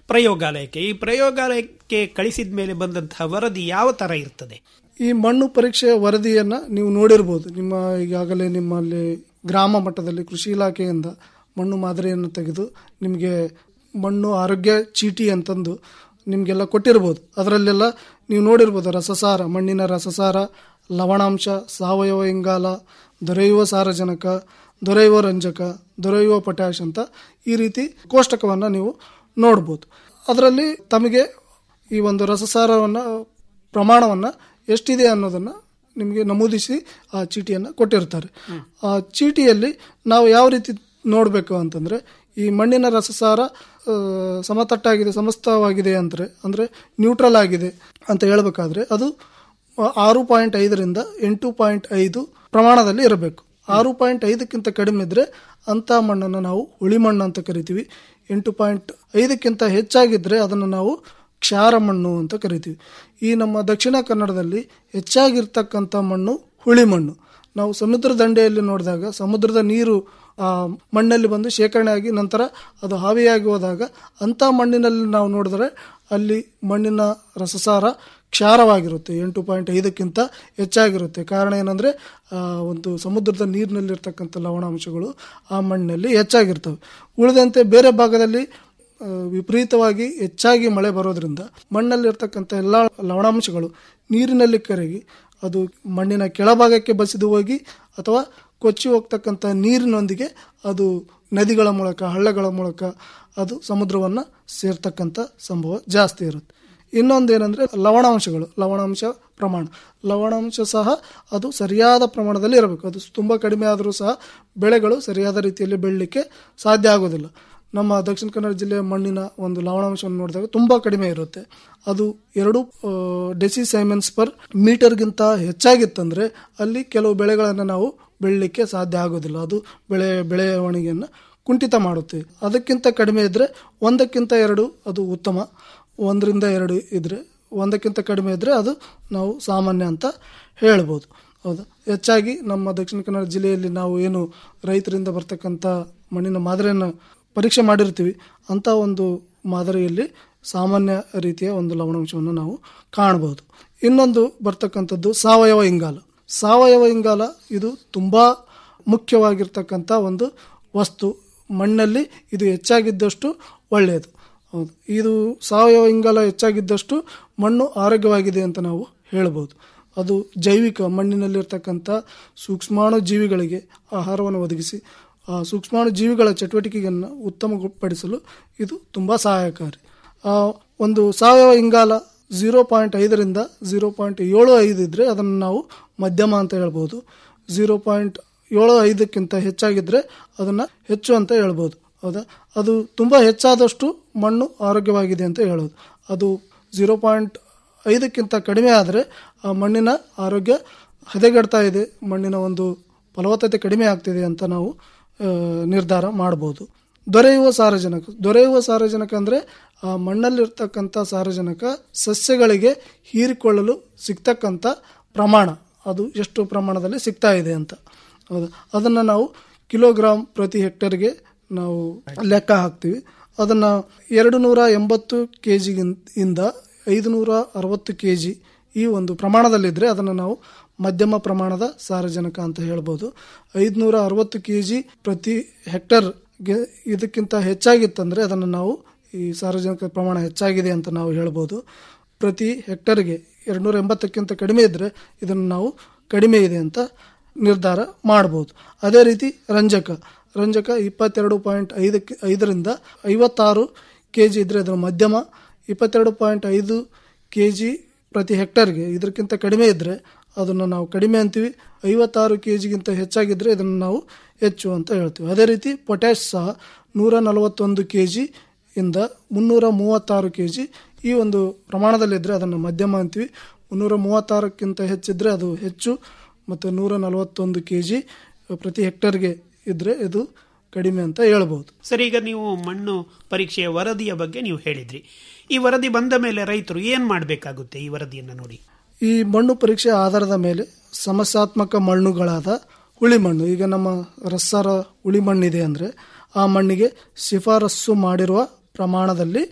ಪ್ರಯೋಗಾಲಯಕ್ಕೆ ಈ ಪ್ರಯೋಗಾಲಯಕ್ಕೆ ಕಳಿಸಿದ ಮೇಲೆ ಬಂದಂತಹ ವರದಿ ಯಾವ ತರ ಇರ್ತದೆ ಈ ಮಣ್ಣು ಪರೀಕ್ಷೆಯ ವರದಿಯನ್ನ ನೀವು ನೋಡಿರ್ಬೋದು ನಿಮ್ಮ ಈಗಾಗಲೇ ನಿಮ್ಮಲ್ಲಿ ಗ್ರಾಮ ಮಟ್ಟದಲ್ಲಿ ಕೃಷಿ ಇಲಾಖೆಯಿಂದ ಮಣ್ಣು ಮಾದರಿಯನ್ನು ತೆಗೆದು ನಿಮಗೆ ಮಣ್ಣು ಆರೋಗ್ಯ ಚೀಟಿ ಅಂತಂದು ನಿಮಗೆಲ್ಲ ಕೊಟ್ಟಿರ್ಬೋದು ಅದರಲ್ಲೆಲ್ಲ ನೀವು ನೋಡಿರ್ಬೋದು ರಸಸಾರ ಮಣ್ಣಿನ ರಸಸಾರ ಲವಣಾಂಶ ಸಾವಯವ ಇಂಗಾಲ ದೊರೆಯುವ ಸಾರಜನಕ ದೊರೆಯುವ ರಂಜಕ ದೊರೆಯುವ ಪೊಟ್ಯಾಶ್ ಅಂತ ಈ ರೀತಿ ಕೋಷ್ಟಕವನ್ನು ನೀವು ನೋಡ್ಬೋದು ಅದರಲ್ಲಿ ತಮಗೆ ಈ ಒಂದು ರಸಸಾರವನ್ನು ಪ್ರಮಾಣವನ್ನು ಎಷ್ಟಿದೆ ಅನ್ನೋದನ್ನ ನಿಮಗೆ ನಮೂದಿಸಿ ಆ ಚೀಟಿಯನ್ನು ಕೊಟ್ಟಿರ್ತಾರೆ ಆ ಚೀಟಿಯಲ್ಲಿ ನಾವು ಯಾವ ರೀತಿ ನೋಡಬೇಕು ಅಂತಂದ್ರೆ ಈ ಮಣ್ಣಿನ ರಸಸಾರ ಆ, ಸಮತಟ್ಟಾಗಿದೆ ಸಮಸ್ತವಾಗಿದೆ ಅಂದ್ರೆ ಅಂದ್ರೆ ನ್ಯೂಟ್ರಲ್ ಆಗಿದೆ ಅಂತ ಹೇಳಬೇಕಾದ್ರೆ ಅದು ಆ, ಆರು ಪಾಯಿಂಟ್ ಐದರಿಂದ ಎಂಟು ಪಾಯಿಂಟ್ ಐದು ಪ್ರಮಾಣದಲ್ಲಿ ಇರಬೇಕು ಆರು ಪಾಯಿಂಟ್ ಐದಕ್ಕಿಂತ ಕಡಿಮೆ ಇದ್ರೆ ಅಂತ ಮಣ್ಣನ್ನು ನಾವು ಹುಳಿ ಮಣ್ಣು ಅಂತ ಕರಿತೀವಿ ಎಂಟು ಪಾಯಿಂಟ್ ಐದಕ್ಕಿಂತ ಹೆಚ್ಚಾಗಿದ್ರೆ ಅದನ್ನು ನಾವು ಕ್ಷಾರ ಮಣ್ಣು ಅಂತ ಕರಿತೀವಿ ಈ ನಮ್ಮ ದಕ್ಷಿಣ ಕನ್ನಡದಲ್ಲಿ ಹೆಚ್ಚಾಗಿರ್ತಕ್ಕಂಥ ಮಣ್ಣು ಹುಳಿ ಮಣ್ಣು ನಾವು ಸಮುದ್ರ ದಂಡೆಯಲ್ಲಿ ನೋಡಿದಾಗ ಸಮುದ್ರದ ನೀರು ಆ ಮಣ್ಣಲ್ಲಿ ಬಂದು ಶೇಖರಣೆ ಆಗಿ ನಂತರ ಅದು ಹಾವಿಯಾಗಿ ಹೋದಾಗ ಅಂಥ ಮಣ್ಣಿನಲ್ಲಿ ನಾವು ನೋಡಿದ್ರೆ ಅಲ್ಲಿ ಮಣ್ಣಿನ ರಸಸಾರ ಕ್ಷಾರವಾಗಿರುತ್ತೆ ಎಂಟು ಪಾಯಿಂಟ್ ಐದಕ್ಕಿಂತ ಹೆಚ್ಚಾಗಿರುತ್ತೆ ಕಾರಣ ಏನಂದ್ರೆ ಆ ಒಂದು ಸಮುದ್ರದ ನೀರಿನಲ್ಲಿರ್ತಕ್ಕಂಥ ಲವಣಾಂಶಗಳು ಆ ಮಣ್ಣಿನಲ್ಲಿ ಹೆಚ್ಚಾಗಿರ್ತವೆ ಉಳಿದಂತೆ ಬೇರೆ ಭಾಗದಲ್ಲಿ ಆ, ವಿಪರೀತವಾಗಿ ಹೆಚ್ಚಾಗಿ ಮಳೆ ಬರೋದ್ರಿಂದ ಮಣ್ಣಲ್ಲಿರ್ತಕ್ಕಂಥ ಎಲ್ಲ ಲವಣಾಂಶಗಳು ನೀರಿನಲ್ಲಿ ಕರಗಿ ಅದು ಮಣ್ಣಿನ ಕೆಳಭಾಗಕ್ಕೆ ಬಸಿದು ಹೋಗಿ ಅಥವಾ ಕೊಚ್ಚಿ ಹೋಗ್ತಕ್ಕಂಥ ನೀರಿನೊಂದಿಗೆ ಅದು ನದಿಗಳ ಮೂಲಕ ಹಳ್ಳಗಳ ಮೂಲಕ ಅದು ಸಮುದ್ರವನ್ನು ಸೇರ್ತಕ್ಕಂಥ ಸಂಭವ ಜಾಸ್ತಿ ಇರುತ್ತೆ ಇನ್ನೊಂದೇನೆಂದ್ರೆ ಲವಣಾಂಶಗಳು ಲವಣಾಂಶ ಪ್ರಮಾಣ ಲವಣಾಂಶ ಸಹ ಅದು ಸರಿಯಾದ ಪ್ರಮಾಣದಲ್ಲಿ ಇರಬೇಕು ಅದು ತುಂಬ ಕಡಿಮೆ ಆದರೂ ಸಹ ಬೆಳೆಗಳು ಸರಿಯಾದ ರೀತಿಯಲ್ಲಿ ಬೆಳಲಿಕ್ಕೆ ಸಾಧ್ಯ ಆಗೋದಿಲ್ಲ ನಮ್ಮ ದಕ್ಷಿಣ ಕನ್ನಡ ಜಿಲ್ಲೆಯ ಮಣ್ಣಿನ ಒಂದು ಲವಣಾಂಶವನ್ನು ನೋಡಿದಾಗ ತುಂಬಾ ಕಡಿಮೆ ಇರುತ್ತೆ ಅದು ಎರಡು ಡೆಸಿ ಸೈಮೆನ್ಸ್ ಪರ್ ಮೀಟರ್ಗಿಂತ ಹೆಚ್ಚಾಗಿತ್ತಂದ್ರೆ ಅಲ್ಲಿ ಕೆಲವು ಬೆಳೆಗಳನ್ನು ನಾವು ಬೆಳಲಿಕ್ಕೆ ಸಾಧ್ಯ ಆಗೋದಿಲ್ಲ ಅದು ಬೆಳೆ ಬೆಳವಣಿಗೆಯನ್ನು ಕುಂಠಿತ ಮಾಡುತ್ತೆ ಅದಕ್ಕಿಂತ ಕಡಿಮೆ ಇದ್ರೆ ಒಂದಕ್ಕಿಂತ ಎರಡು ಅದು ಉತ್ತಮ ಒಂದರಿಂದ ಎರಡು ಇದ್ರೆ ಒಂದಕ್ಕಿಂತ ಕಡಿಮೆ ಇದ್ರೆ ಅದು ನಾವು ಸಾಮಾನ್ಯ ಅಂತ ಹೇಳ್ಬೋದು ಹೌದಾ ಹೆಚ್ಚಾಗಿ ನಮ್ಮ ದಕ್ಷಿಣ ಕನ್ನಡ ಜಿಲ್ಲೆಯಲ್ಲಿ ನಾವು ಏನು ರೈತರಿಂದ ಬರ್ತಕ್ಕಂಥ ಮಣ್ಣಿನ ಮಾದರಿಯನ್ನು ಪರೀಕ್ಷೆ ಮಾಡಿರ್ತೀವಿ ಅಂತ ಒಂದು ಮಾದರಿಯಲ್ಲಿ ಸಾಮಾನ್ಯ ರೀತಿಯ ಒಂದು ಲವಣಾಂಶವನ್ನು ನಾವು ಕಾಣಬಹುದು ಇನ್ನೊಂದು ಬರ್ತಕ್ಕಂಥದ್ದು ಸಾವಯವ ಇಂಗಾಲ ಸಾವಯವ ಇಂಗಾಲ ಇದು ತುಂಬಾ ಮುಖ್ಯವಾಗಿರ್ತಕ್ಕಂಥ ಒಂದು ವಸ್ತು ಮಣ್ಣಲ್ಲಿ ಇದು ಹೆಚ್ಚಾಗಿದ್ದಷ್ಟು ಒಳ್ಳೆಯದು ಹೌದು ಇದು ಸಾವಯವ ಇಂಗಾಲ ಹೆಚ್ಚಾಗಿದ್ದಷ್ಟು ಮಣ್ಣು ಆರೋಗ್ಯವಾಗಿದೆ ಅಂತ ನಾವು ಹೇಳ್ಬೋದು ಅದು ಜೈವಿಕ ಮಣ್ಣಿನಲ್ಲಿರ್ತಕ್ಕಂಥ ಸೂಕ್ಷ್ಮಾಣು ಜೀವಿಗಳಿಗೆ ಆಹಾರವನ್ನು ಒದಗಿಸಿ ಆ ಸೂಕ್ಷ್ಮಾಣು ಜೀವಿಗಳ ಚಟುವಟಿಕೆಯನ್ನು ಉತ್ತಮಪಡಿಸಲು ಇದು ತುಂಬ ಸಹಾಯಕಾರಿ ಆ, ಒಂದು ಸಾವಯವ ಇಂಗಾಲ ಝೀರೋ ಪಾಯಿಂಟ್ ಐದರಿಂದ ಝೀರೋ ಪಾಯಿಂಟ್ ಏಳು ಐದು ಇದ್ರೆ ಅದನ್ನು ನಾವು ಮಧ್ಯಮ ಅಂತ ಹೇಳ್ಬೋದು ಝೀರೋ ಪಾಯಿಂಟ್ ಏಳು ಐದಕ್ಕಿಂತ ಹೆಚ್ಚಾಗಿದ್ರೆ ಅದನ್ನ ಹೆಚ್ಚು ಅಂತ ಹೇಳ್ಬೋದು ಹೌದಾ ಅದು ತುಂಬಾ ಹೆಚ್ಚಾದಷ್ಟು ಮಣ್ಣು ಆರೋಗ್ಯವಾಗಿದೆ ಅಂತ ಹೇಳೋದು ಅದು ಝೀರೋ ಪಾಯಿಂಟ್ ಐದಕ್ಕಿಂತ ಕಡಿಮೆ ಆದರೆ ಆ ಮಣ್ಣಿನ ಆರೋಗ್ಯ ಹದಗೆಡ್ತಾ ಇದೆ ಮಣ್ಣಿನ ಒಂದು ಫಲವತ್ತತೆ ಕಡಿಮೆ ಆಗ್ತಿದೆ ಅಂತ ನಾವು ಆ, ನಿರ್ಧಾರ ಮಾಡ್ಬೋದು ದೊರೆಯುವ ಸಾರಜನಕ ದೊರೆಯುವ ಸಾರಜನಕ ಅಂದರೆ ಆ ಮಣ್ಣಲ್ಲಿರ್ತಕ್ಕಂಥ ಸಾರಜನಕ ಸಸ್ಯಗಳಿಗೆ ಹೀರಿಕೊಳ್ಳಲು ಸಿಗ್ತಕ್ಕಂಥ ಪ್ರಮಾಣ ಅದು ಎಷ್ಟು ಪ್ರಮಾಣದಲ್ಲಿ ಸಿಗ್ತಾ ಇದೆ ಅಂತ ಹೌದಾ ಅದನ್ನು ನಾವು ಕಿಲೋಗ್ರಾಮ್ ಪ್ರತಿ ಹೆಕ್ಟರ್ಗೆ ನಾವು ಲೆಕ್ಕ ಹಾಕ್ತೀವಿ ಅದನ್ನು ಎರಡು ನೂರ ಎಂಬತ್ತು ಕೆ ಜಿಗಿಂದ ಐದು ನೂರ ಅರವತ್ತು ಕೆ ಜಿ ಈ ಒಂದು ಪ್ರಮಾಣದಲ್ಲಿದ್ದರೆ ಅದನ್ನು ನಾವು ಮಧ್ಯಮ ಪ್ರಮಾಣದ ಸಾರಜನಕ ಅಂತ ಹೇಳ್ಬೋದು ಐದುನೂರ ಅರವತ್ತು ಕೆ ಜಿ ಪ್ರತಿ ಹೆಕ್ಟರ್ಗೆ ಇದಕ್ಕಿಂತ ಹೆಚ್ಚಾಗಿತ್ತಂದರೆ ಅದನ್ನು ನಾವು ಈ ಸಾರಜನಕ ಪ್ರಮಾಣ ಹೆಚ್ಚಾಗಿದೆ ಅಂತ ನಾವು ಹೇಳ್ಬೋದು ಪ್ರತಿ ಹೆಕ್ಟರ್ಗೆ ಎರಡುನೂರ ಎಂಬತ್ತಕ್ಕಿಂತ ಕಡಿಮೆ ಇದ್ದರೆ ಇದನ್ನು ನಾವು ಕಡಿಮೆ ಇದೆ ಅಂತ ನಿರ್ಧಾರ ಮಾಡ್ಬೋದು ಅದೇ ರೀತಿ ರಂಜಕ ರಂಜಕ ಇಪ್ಪತ್ತೆರಡು ಪಾಯಿಂಟ್ ಐದಕ್ಕೆ ಐದರಿಂದ ಐವತ್ತಾರು ಕೆ ಜಿ ಇದ್ದರೆ ಅದರ ಮಧ್ಯಮ ಇಪ್ಪತ್ತೆರಡು ಪಾಯಿಂಟ್ ಐದು ಕೆ ಜಿ ಪ್ರತಿ ಹೆಕ್ಟರ್ಗೆ ಇದಕ್ಕಿಂತ ಕಡಿಮೆ ಇದ್ದರೆ ಅದನ್ನು ನಾವು ಕಡಿಮೆ ಅಂತೀವಿ ಐವತ್ತಾರು ಕೆ ಜಿಗಿಂತ ಹೆಚ್ಚಾಗಿದ್ದರೆ ಇದನ್ನು ನಾವು ಹೆಚ್ಚು ಅಂತ ಹೇಳ್ತೀವಿ ಅದೇ ರೀತಿ ಪೊಟ್ಯಾಶ್ ಸಹ ನೂರ ನಲವತ್ತೊಂದು ಕೆ ಜಿ ಇಂದ ಮುನ್ನೂರ ಮೂವತ್ತಾರು ಕೆ ಜಿ ಈ ಒಂದು ಪ್ರಮಾಣದಲ್ಲಿದ್ದರೆ ಅದನ್ನು ಮಧ್ಯಮ ಅಂತೀವಿ ಮುನ್ನೂರ ಮೂವತ್ತಾರಕ್ಕಿಂತ ಹೆಚ್ಚಿದ್ರೆ ಅದು ಹೆಚ್ಚು ಮತ್ತು ನೂರ ನಲವತ್ತೊಂದು ಕೆ ಜಿ ಪ್ರತಿ ಹೆಕ್ಟರ್ಗೆ ಇದ್ರೆ ಇದು ಕಡಿಮೆ ಅಂತ ಹೇಳ್ಬೋದು ಸರಿ ಈಗ ನೀವು ಮಣ್ಣು ಪರೀಕ್ಷೆಯ ವರದಿಯ ಬಗ್ಗೆ ನೀವು ಹೇಳಿದ್ರಿ ಈ ವರದಿ ಬಂದ ಮೇಲೆ ರೈತರು ಏನ್ ಮಾಡಬೇಕಾಗುತ್ತೆ ಈ ವರದಿಯನ್ನು ನೋಡಿ ಈ ಮಣ್ಣು ಪರೀಕ್ಷೆ ಆಧಾರದ ಮೇಲೆ ಸಮಸ್ಯಾತ್ಮಕ ಮಣ್ಣುಗಳಾದ ಹುಳಿ ಮಣ್ಣು ಈಗ ನಮ್ಮ ರಸ್ಸಾರ ಹುಳಿ ಮಣ್ಣಿದೆ ಅಂದರೆ ಆ ಮಣ್ಣಿಗೆ ಶಿಫಾರಸ್ಸು ಮಾಡಿರುವ ಪ್ರಮಾಣದಲ್ಲಿ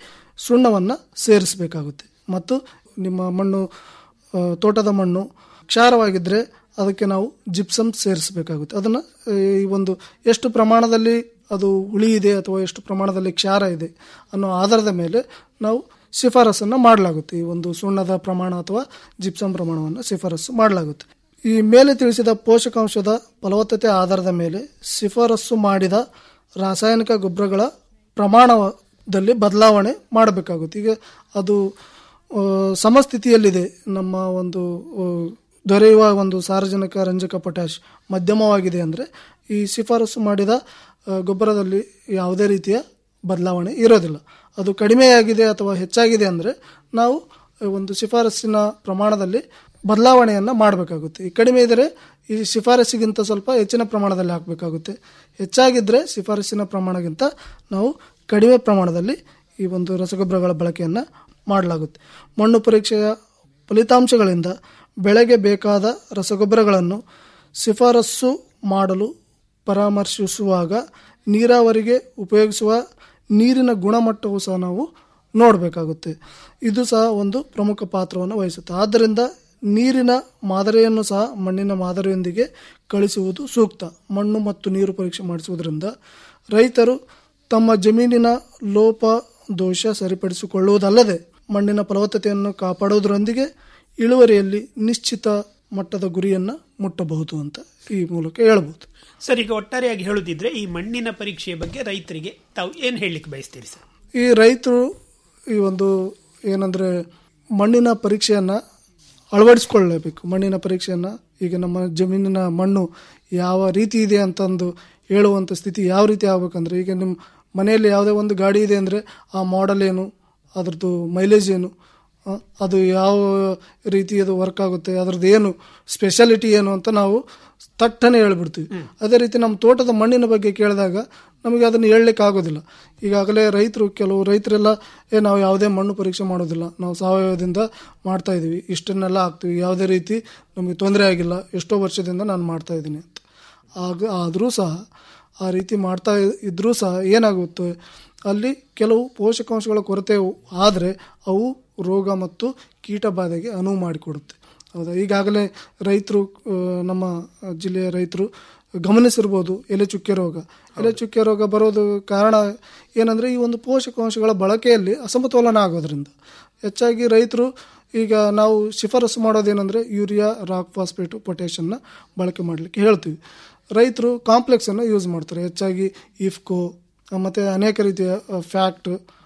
ಸುಣ್ಣವನ್ನು ಸೇರಿಸಬೇಕಾಗುತ್ತೆ ಮತ್ತು ನಿಮ್ಮ ಮಣ್ಣು ಆ, ತೋಟದ ಮಣ್ಣು ಕ್ಷಾರವಾಗಿದ್ದರೆ ಅದಕ್ಕೆ ನಾವು ಜಿಪ್ಸಮ್ ಸೇರಿಸಬೇಕಾಗುತ್ತೆ ಅದನ್ನು ಈ ಒಂದು ಎಷ್ಟು ಪ್ರಮಾಣದಲ್ಲಿ ಅದು ಹುಳಿ ಇದೆ ಅಥವಾ ಎಷ್ಟು ಪ್ರಮಾಣದಲ್ಲಿ ಕ್ಷಾರ ಇದೆ ಅನ್ನೋ ಆಧಾರದ ಮೇಲೆ ನಾವು ಶಿಫಾರಸನ್ನು ಮಾಡಲಾಗುತ್ತೆ ಈ ಒಂದು ಸುಣ್ಣದ ಪ್ರಮಾಣ ಅಥವಾ ಜಿಪ್ಸಮ್ ಪ್ರಮಾಣವನ್ನು ಶಿಫಾರಸು ಮಾಡಲಾಗುತ್ತೆ ಈ ಮೇಲೆ ತಿಳಿಸಿದ ಪೋಷಕಾಂಶದ ಫಲವತ್ತತೆ ಆಧಾರದ ಮೇಲೆ ಶಿಫಾರಸು ಮಾಡಿದ ರಾಸಾಯನಿಕ ಗೊಬ್ಬರಗಳ ಪ್ರಮಾಣದಲ್ಲಿ ಬದಲಾವಣೆ ಮಾಡಬೇಕಾಗುತ್ತೆ ಈಗ ಅದು ಆ, ಸಮಸ್ಥಿತಿಯಲ್ಲಿದೆ ನಮ್ಮ ಒಂದು ಆ, ದೊರೆಯುವ ಒಂದು ಸಾರಜನಕ ರಂಜಕ ಪೊಟ್ಯಾಶ್ ಮಧ್ಯಮವಾಗಿದೆ ಅಂದರೆ ಈ ಶಿಫಾರಸು ಮಾಡಿದ ಆ, ಗೊಬ್ಬರದಲ್ಲಿ ಯಾವುದೇ ರೀತಿಯ ಬದಲಾವಣೆ ಇರೋದಿಲ್ಲ ಅದು ಕಡಿಮೆಯಾಗಿದೆ ಅಥವಾ ಹೆಚ್ಚಾಗಿದೆ ಅಂದರೆ ನಾವು ಒಂದು ಶಿಫಾರಸ್ಸಿನ ಪ್ರಮಾಣದಲ್ಲಿ ಬದಲಾವಣೆಯನ್ನು ಮಾಡಬೇಕಾಗುತ್ತೆ ಈ ಕಡಿಮೆ ಇದ್ದರೆ ಈ ಶಿಫಾರಸ್ಸಿಗಿಂತ ಸ್ವಲ್ಪ ಹೆಚ್ಚಿನ ಪ್ರಮಾಣದಲ್ಲಿ ಹಾಕಬೇಕಾಗುತ್ತೆ ಹೆಚ್ಚಾಗಿದ್ದರೆ ಶಿಫಾರಸ್ಸಿನ ಪ್ರಮಾಣಕ್ಕಿಂತ ನಾವು ಕಡಿಮೆ ಪ್ರಮಾಣದಲ್ಲಿ ಈ ಒಂದು ರಸಗೊಬ್ಬರಗಳ ಬಳಕೆಯನ್ನು ಮಾಡಲಾಗುತ್ತೆ ಮಣ್ಣು ಪರೀಕ್ಷೆಯ ಫಲಿತಾಂಶಗಳಿಂದ ಬೆಳೆಗೆ ಬೇಕಾದ ರಸಗೊಬ್ಬರಗಳನ್ನು ಶಿಫಾರಸ್ಸು ಮಾಡಲು ಪರಾಮರ್ಶಿಸುವಾಗ ನೀರಾವರಿಗೆ ಉಪಯೋಗಿಸುವ ನೀರಿನ ಗುಣಮಟ್ಟವು ಸಹ ನಾವು ನೋಡಬೇಕಾಗುತ್ತೆ ಇದು ಸಹ ಒಂದು ಪ್ರಮುಖ ಪಾತ್ರವನ್ನು ವಹಿಸುತ್ತೆ ಆದ್ದರಿಂದ ನೀರಿನ ಮಾದರಿಯನ್ನು ಸಹ ಮಣ್ಣಿನ ಮಾದರಿಯೊಂದಿಗೆ ಕಳಿಸುವುದು ಸೂಕ್ತ ಮಣ್ಣು ಮತ್ತು ನೀರು ಪರೀಕ್ಷೆ ಮಾಡಿಸುವುದರಿಂದ ರೈತರು ತಮ್ಮ ಜಮೀನಿನ ಲೋಪ ದೋಷ ಸರಿಪಡಿಸಿಕೊಳ್ಳುವುದಲ್ಲದೆ ಮಣ್ಣಿನ ಫಲವತ್ತತೆಯನ್ನು ಕಾಪಾಡುವುದರೊಂದಿಗೆ ಇಳುವರಿಯಲ್ಲಿ ನಿಶ್ಚಿತ ಮಟ್ಟದ ಗುರಿಯನ್ನು ಮುಟ್ಟಬಹುದು ಅಂತ ಈ ಮೂಲಕ ಹೇಳ್ಬೋದು ಸರ್ ಈಗ ಒಟ್ಟಾರೆಯಾಗಿ ಹೇಳುದಿದ್ರೆ ಈ ಮಣ್ಣಿನ ಪರೀಕ್ಷೆಯ ಬಗ್ಗೆ ರೈತರಿಗೆ ತಾವು ಏನು ಹೇಳಲಿಕ್ಕೆ ಬಯಸ್ತೀರಿ ಸರ್ ಈ ರೈತರು ಈ ಒಂದು ಏನಂದ್ರೆ ಮಣ್ಣಿನ ಪರೀಕ್ಷೆಯನ್ನ ಅಳವಡಿಸ್ಕೊಳ್ಳಬೇಕು ಮಣ್ಣಿನ ಪರೀಕ್ಷೆಯನ್ನ ಈಗ ನಮ್ಮ ಜಮೀನಿನ ಮಣ್ಣು ಯಾವ ರೀತಿ ಇದೆ ಅಂತಂದು ಹೇಳುವಂಥ ಸ್ಥಿತಿ ಯಾವ ರೀತಿ ಆಗ್ಬೇಕಂದ್ರೆ ಈಗ ನಿಮ್ಮ ಮನೆಯಲ್ಲಿ ಯಾವುದೇ ಒಂದು ಗಾಡಿ ಇದೆ ಅಂದರೆ ಆ ಮಾಡೆಲ್ ಏನು ಅದ್ರದ್ದು ಮೈಲೇಜ್ ಏನು ಆ, ಅದು ಯಾವ ರೀತಿ ಅದು ವರ್ಕ್ ಆಗುತ್ತೆ ಅದ್ರದ್ದು ಏನು ಸ್ಪೆಷಾಲಿಟಿ ಏನು ಅಂತ ನಾವು ತಟ್ಟನೆ ಹೇಳ್ಬಿಡ್ತೀವಿ ಅದೇ ರೀತಿ ನಮ್ಮ ತೋಟದ ಮಣ್ಣಿನ ಬಗ್ಗೆ ಕೇಳಿದಾಗ ನಮಗೆ ಅದನ್ನು ಹೇಳಲಿಕ್ಕೆ ಆಗೋದಿಲ್ಲ ಈಗಾಗಲೇ ರೈತರು ಕೆಲವು ರೈತರೆಲ್ಲ ಏ ನಾವು ಯಾವುದೇ ಮಣ್ಣು ಪರೀಕ್ಷೆ ಮಾಡೋದಿಲ್ಲ ನಾವು ಸಾವಯವದಿಂದ ಮಾಡ್ತಾ ಇದೀವಿ ಇಷ್ಟನ್ನೆಲ್ಲ ಹಾಕ್ತೀವಿ ಯಾವುದೇ ರೀತಿ ನಮಗೆ ತೊಂದರೆ ಆಗಿಲ್ಲ ಎಷ್ಟೋ ವರ್ಷದಿಂದ ನಾನು ಮಾಡ್ತಾ ಇದ್ದೀನಿ ಅಂತ ಆಗ ಆದರೂ ಸಹ ಆ ರೀತಿ ಮಾಡ್ತಾ ಇದ್ರೂ ಸಹ ಏನಾಗುತ್ತೆ ಅಲ್ಲಿ ಕೆಲವು ಪೋಷಕಾಂಶಗಳ ಕೊರತೆ ಆದರೆ ಅವು ರೋಗ ಮತ್ತು ಕೀಟ ಬಾಧೆಗೆ ಅನುವು ಮಾಡಿಕೊಡುತ್ತೆ ಹೌದಾ ಈಗಾಗಲೇ ರೈತರು ಆ, ನಮ್ಮ ಜಿಲ್ಲೆಯ ರೈತರು ಗಮನಿಸಿರ್ಬೋದು ಎಲೆ ಚುಕ್ಕೆ ರೋಗ ಎಲೆ ಚುಕ್ಕೆ ರೋಗ ಬರೋದು ಕಾರಣ ಏನಂದರೆ ಈ ಒಂದು ಪೋಷಕಾಂಶಗಳ ಬಳಕೆಯಲ್ಲಿ ಅಸಮತೋಲನ ಆಗೋದ್ರಿಂದ ಹೆಚ್ಚಾಗಿ ರೈತರು ಈಗ ನಾವು ಶಿಫಾರಸು ಮಾಡೋದೇನೆಂದರೆ ಯೂರಿಯಾ ರಾಕ್ ಫಾಸ್ಫೇಟು ಪೊಟ್ಯಾಷನ್ನ ಬಳಕೆ ಮಾಡಲಿಕ್ಕೆ ಹೇಳ್ತೀವಿ ರೈತರು ಕಾಂಪ್ಲೆಕ್ಸನ್ನು ಯೂಸ್ ಮಾಡ್ತಾರೆ ಹೆಚ್ಚಾಗಿ ಇಫ್ಕೋ ಮತ್ತು ಅನೇಕ ರೀತಿಯ ಫ್ಯಾಕ್ಟ್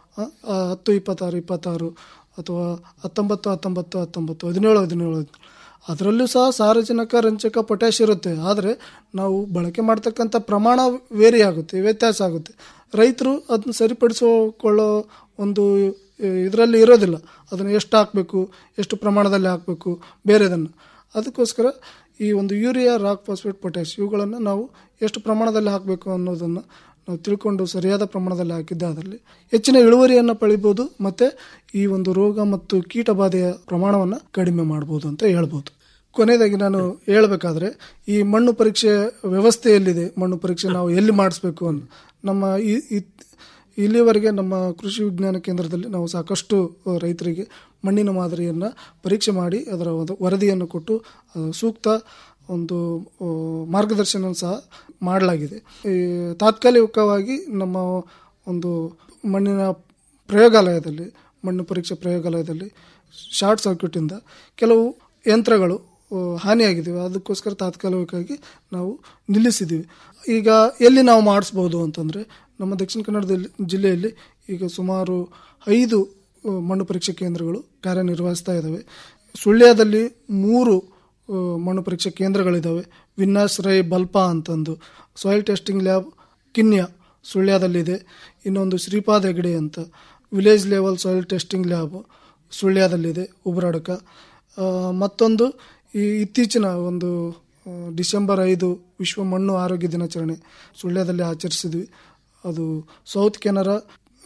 ಹತ್ತು ಇಪ್ಪತ್ತಾರು ಇಪ್ಪತ್ತಾರು ಅಥವಾ ಹತ್ತೊಂಬತ್ತು ಹತ್ತೊಂಬತ್ತು ಹತ್ತೊಂಬತ್ತು ಹದಿನೇಳು ಹದಿನೇಳು ಅದರಲ್ಲೂ ಸಹ ಸಾರಜನಕ ರಂಜಕ ಪೊಟ್ಯಾಶ್ ಇರುತ್ತೆ ಆದರೆ ನಾವು ಬಳಕೆ ಮಾಡ್ತಕ್ಕಂಥ ಪ್ರಮಾಣ ವೇರಿ ಆಗುತ್ತೆ ವ್ಯತ್ಯಾಸ ಆಗುತ್ತೆ ರೈತರು ಅದನ್ನ ಸರಿಪಡಿಸಿಕೊಳ್ಳೋ ಒಂದು ಇದರಲ್ಲಿ ಇರೋದಿಲ್ಲ ಅದನ್ನು ಎಷ್ಟು ಹಾಕಬೇಕು ಎಷ್ಟು ಪ್ರಮಾಣದಲ್ಲಿ ಹಾಕಬೇಕು ಬೇರೆದನ್ನು ಅದಕ್ಕೋಸ್ಕರ ಈ ಒಂದು ಯೂರಿಯಾ ರಾಕ್ ಫಾಸ್ಫೇಟ್ ಪೊಟ್ಯಾಶ್ ಇವುಗಳನ್ನು ನಾವು ಎಷ್ಟು ಪ್ರಮಾಣದಲ್ಲಿ ಹಾಕಬೇಕು ಅನ್ನೋದನ್ನು ನಾವು ತಿಳ್ಕೊಂಡು ಸರಿಯಾದ ಪ್ರಮಾಣದಲ್ಲಿ ಹಾಕಿದ್ದಾದಲ್ಲಿ ಹೆಚ್ಚಿನ ಇಳುವರಿಯನ್ನು ಪಡಿಬೋದು ಮತ್ತು ಈ ಒಂದು ರೋಗ ಮತ್ತು ಕೀಟ ಬಾಧೆಯ ಪ್ರಮಾಣವನ್ನು ಕಡಿಮೆ ಮಾಡ್ಬೋದು ಅಂತ ಹೇಳ್ಬೋದು ಕೊನೆಯದಾಗಿ ನಾನು ಹೇಳಬೇಕಾದ್ರೆ ಈ ಮಣ್ಣು ಪರೀಕ್ಷೆ ವ್ಯವಸ್ಥೆ ಎಲ್ಲಿದೆ ಮಣ್ಣು ಪರೀಕ್ಷೆ ನಾವು ಎಲ್ಲಿ ಮಾಡಿಸ್ಬೇಕು ಅಂತ ನಮ್ಮ ಈ ಈ- ಇಲ್ಲಿವರೆಗೆ ನಮ್ಮ ಕೃಷಿ ವಿಜ್ಞಾನ ಕೇಂದ್ರದಲ್ಲಿ ನಾವು ಸಾಕಷ್ಟು ಅ, ರೈತರಿಗೆ ಮಣ್ಣಿನ ಮಾದರಿಯನ್ನು ಪರೀಕ್ಷೆ ಮಾಡಿ ಅದರ ಒಂದು ವರದಿಯನ್ನು ಕೊಟ್ಟು ಅ, ಸೂಕ್ತ ಒಂದು ಅ, ಮಾರ್ಗದರ್ಶನ ಸಹ ಮಾಡಲಾಗಿದೆ ಈ ತಾತ್ಕಾಲಿಕವಾಗಿ ನಮ್ಮ ಒಂದು ಮಣ್ಣಿನ ಪ್ರಯೋಗಾಲಯದಲ್ಲಿ ಮಣ್ಣು ಪರೀಕ್ಷೆ ಪ್ರಯೋಗಾಲಯದಲ್ಲಿ ಶಾರ್ಟ್ ಸರ್ಕ್ಯೂಟಿಂದ ಕೆಲವು ಯಂತ್ರಗಳು ಆ, ಹಾನಿಯಾಗಿದ್ದಾವೆ ಅದಕ್ಕೋಸ್ಕರ ತಾತ್ಕಾಲಿಕವಾಗಿ ನಾವು ನಿಲ್ಲಿಸಿದ್ದೀವಿ ಈಗ ಎಲ್ಲಿ ನಾವು ಮಾಡಿಸ್ಬೋದು ಅಂತಂದರೆ ನಮ್ಮ ದಕ್ಷಿಣ ಕನ್ನಡದಲ್ಲಿ ಜಿಲ್ಲೆಯಲ್ಲಿ ಈಗ ಸುಮಾರು ಐದು ಆ, ಮಣ್ಣು ಪರೀಕ್ಷೆ ಕೇಂದ್ರಗಳು ಕಾರ್ಯನಿರ್ವಹಿಸ್ತಾ ಇದ್ದಾವೆ ಸುಳ್ಯದಲ್ಲಿ ಮೂರು ಆ, ಮಣ್ಣು ಪರೀಕ್ಷೆ ಕೇಂದ್ರಗಳಿದ್ದಾವೆ ವಿನ್ನಾಸ್ ರೈ ಬಲ್ಪಾ ಅಂತಂದು ಸಾಯಿಲ್ ಟೆಸ್ಟಿಂಗ್ ಲ್ಯಾಬ್ ಕಿನ್ಯ ಸುಳ್ಯದಲ್ಲಿದೆ ಇನ್ನೊಂದು ಶ್ರೀಪಾದ್ ಹೆಗಡೆ ಅಂತ village level soil testing lab ಸುಳ್ಯದಲ್ಲಿದೆ ಉಬ್ರಾಡಕ ಆ, ಮತ್ತೊಂದು ಈ ಇತ್ತೀಚಿನ ಒಂದು ಆ, ಡಿಸೆಂಬರ್ ಐದು ವಿಶ್ವ ಮಣ್ಣು ಆರೋಗ್ಯ ದಿನಾಚರಣೆ ಸುಳ್ಯದಲ್ಲಿ ಆಚರಿಸಿದ್ವಿ ಅದು south Canara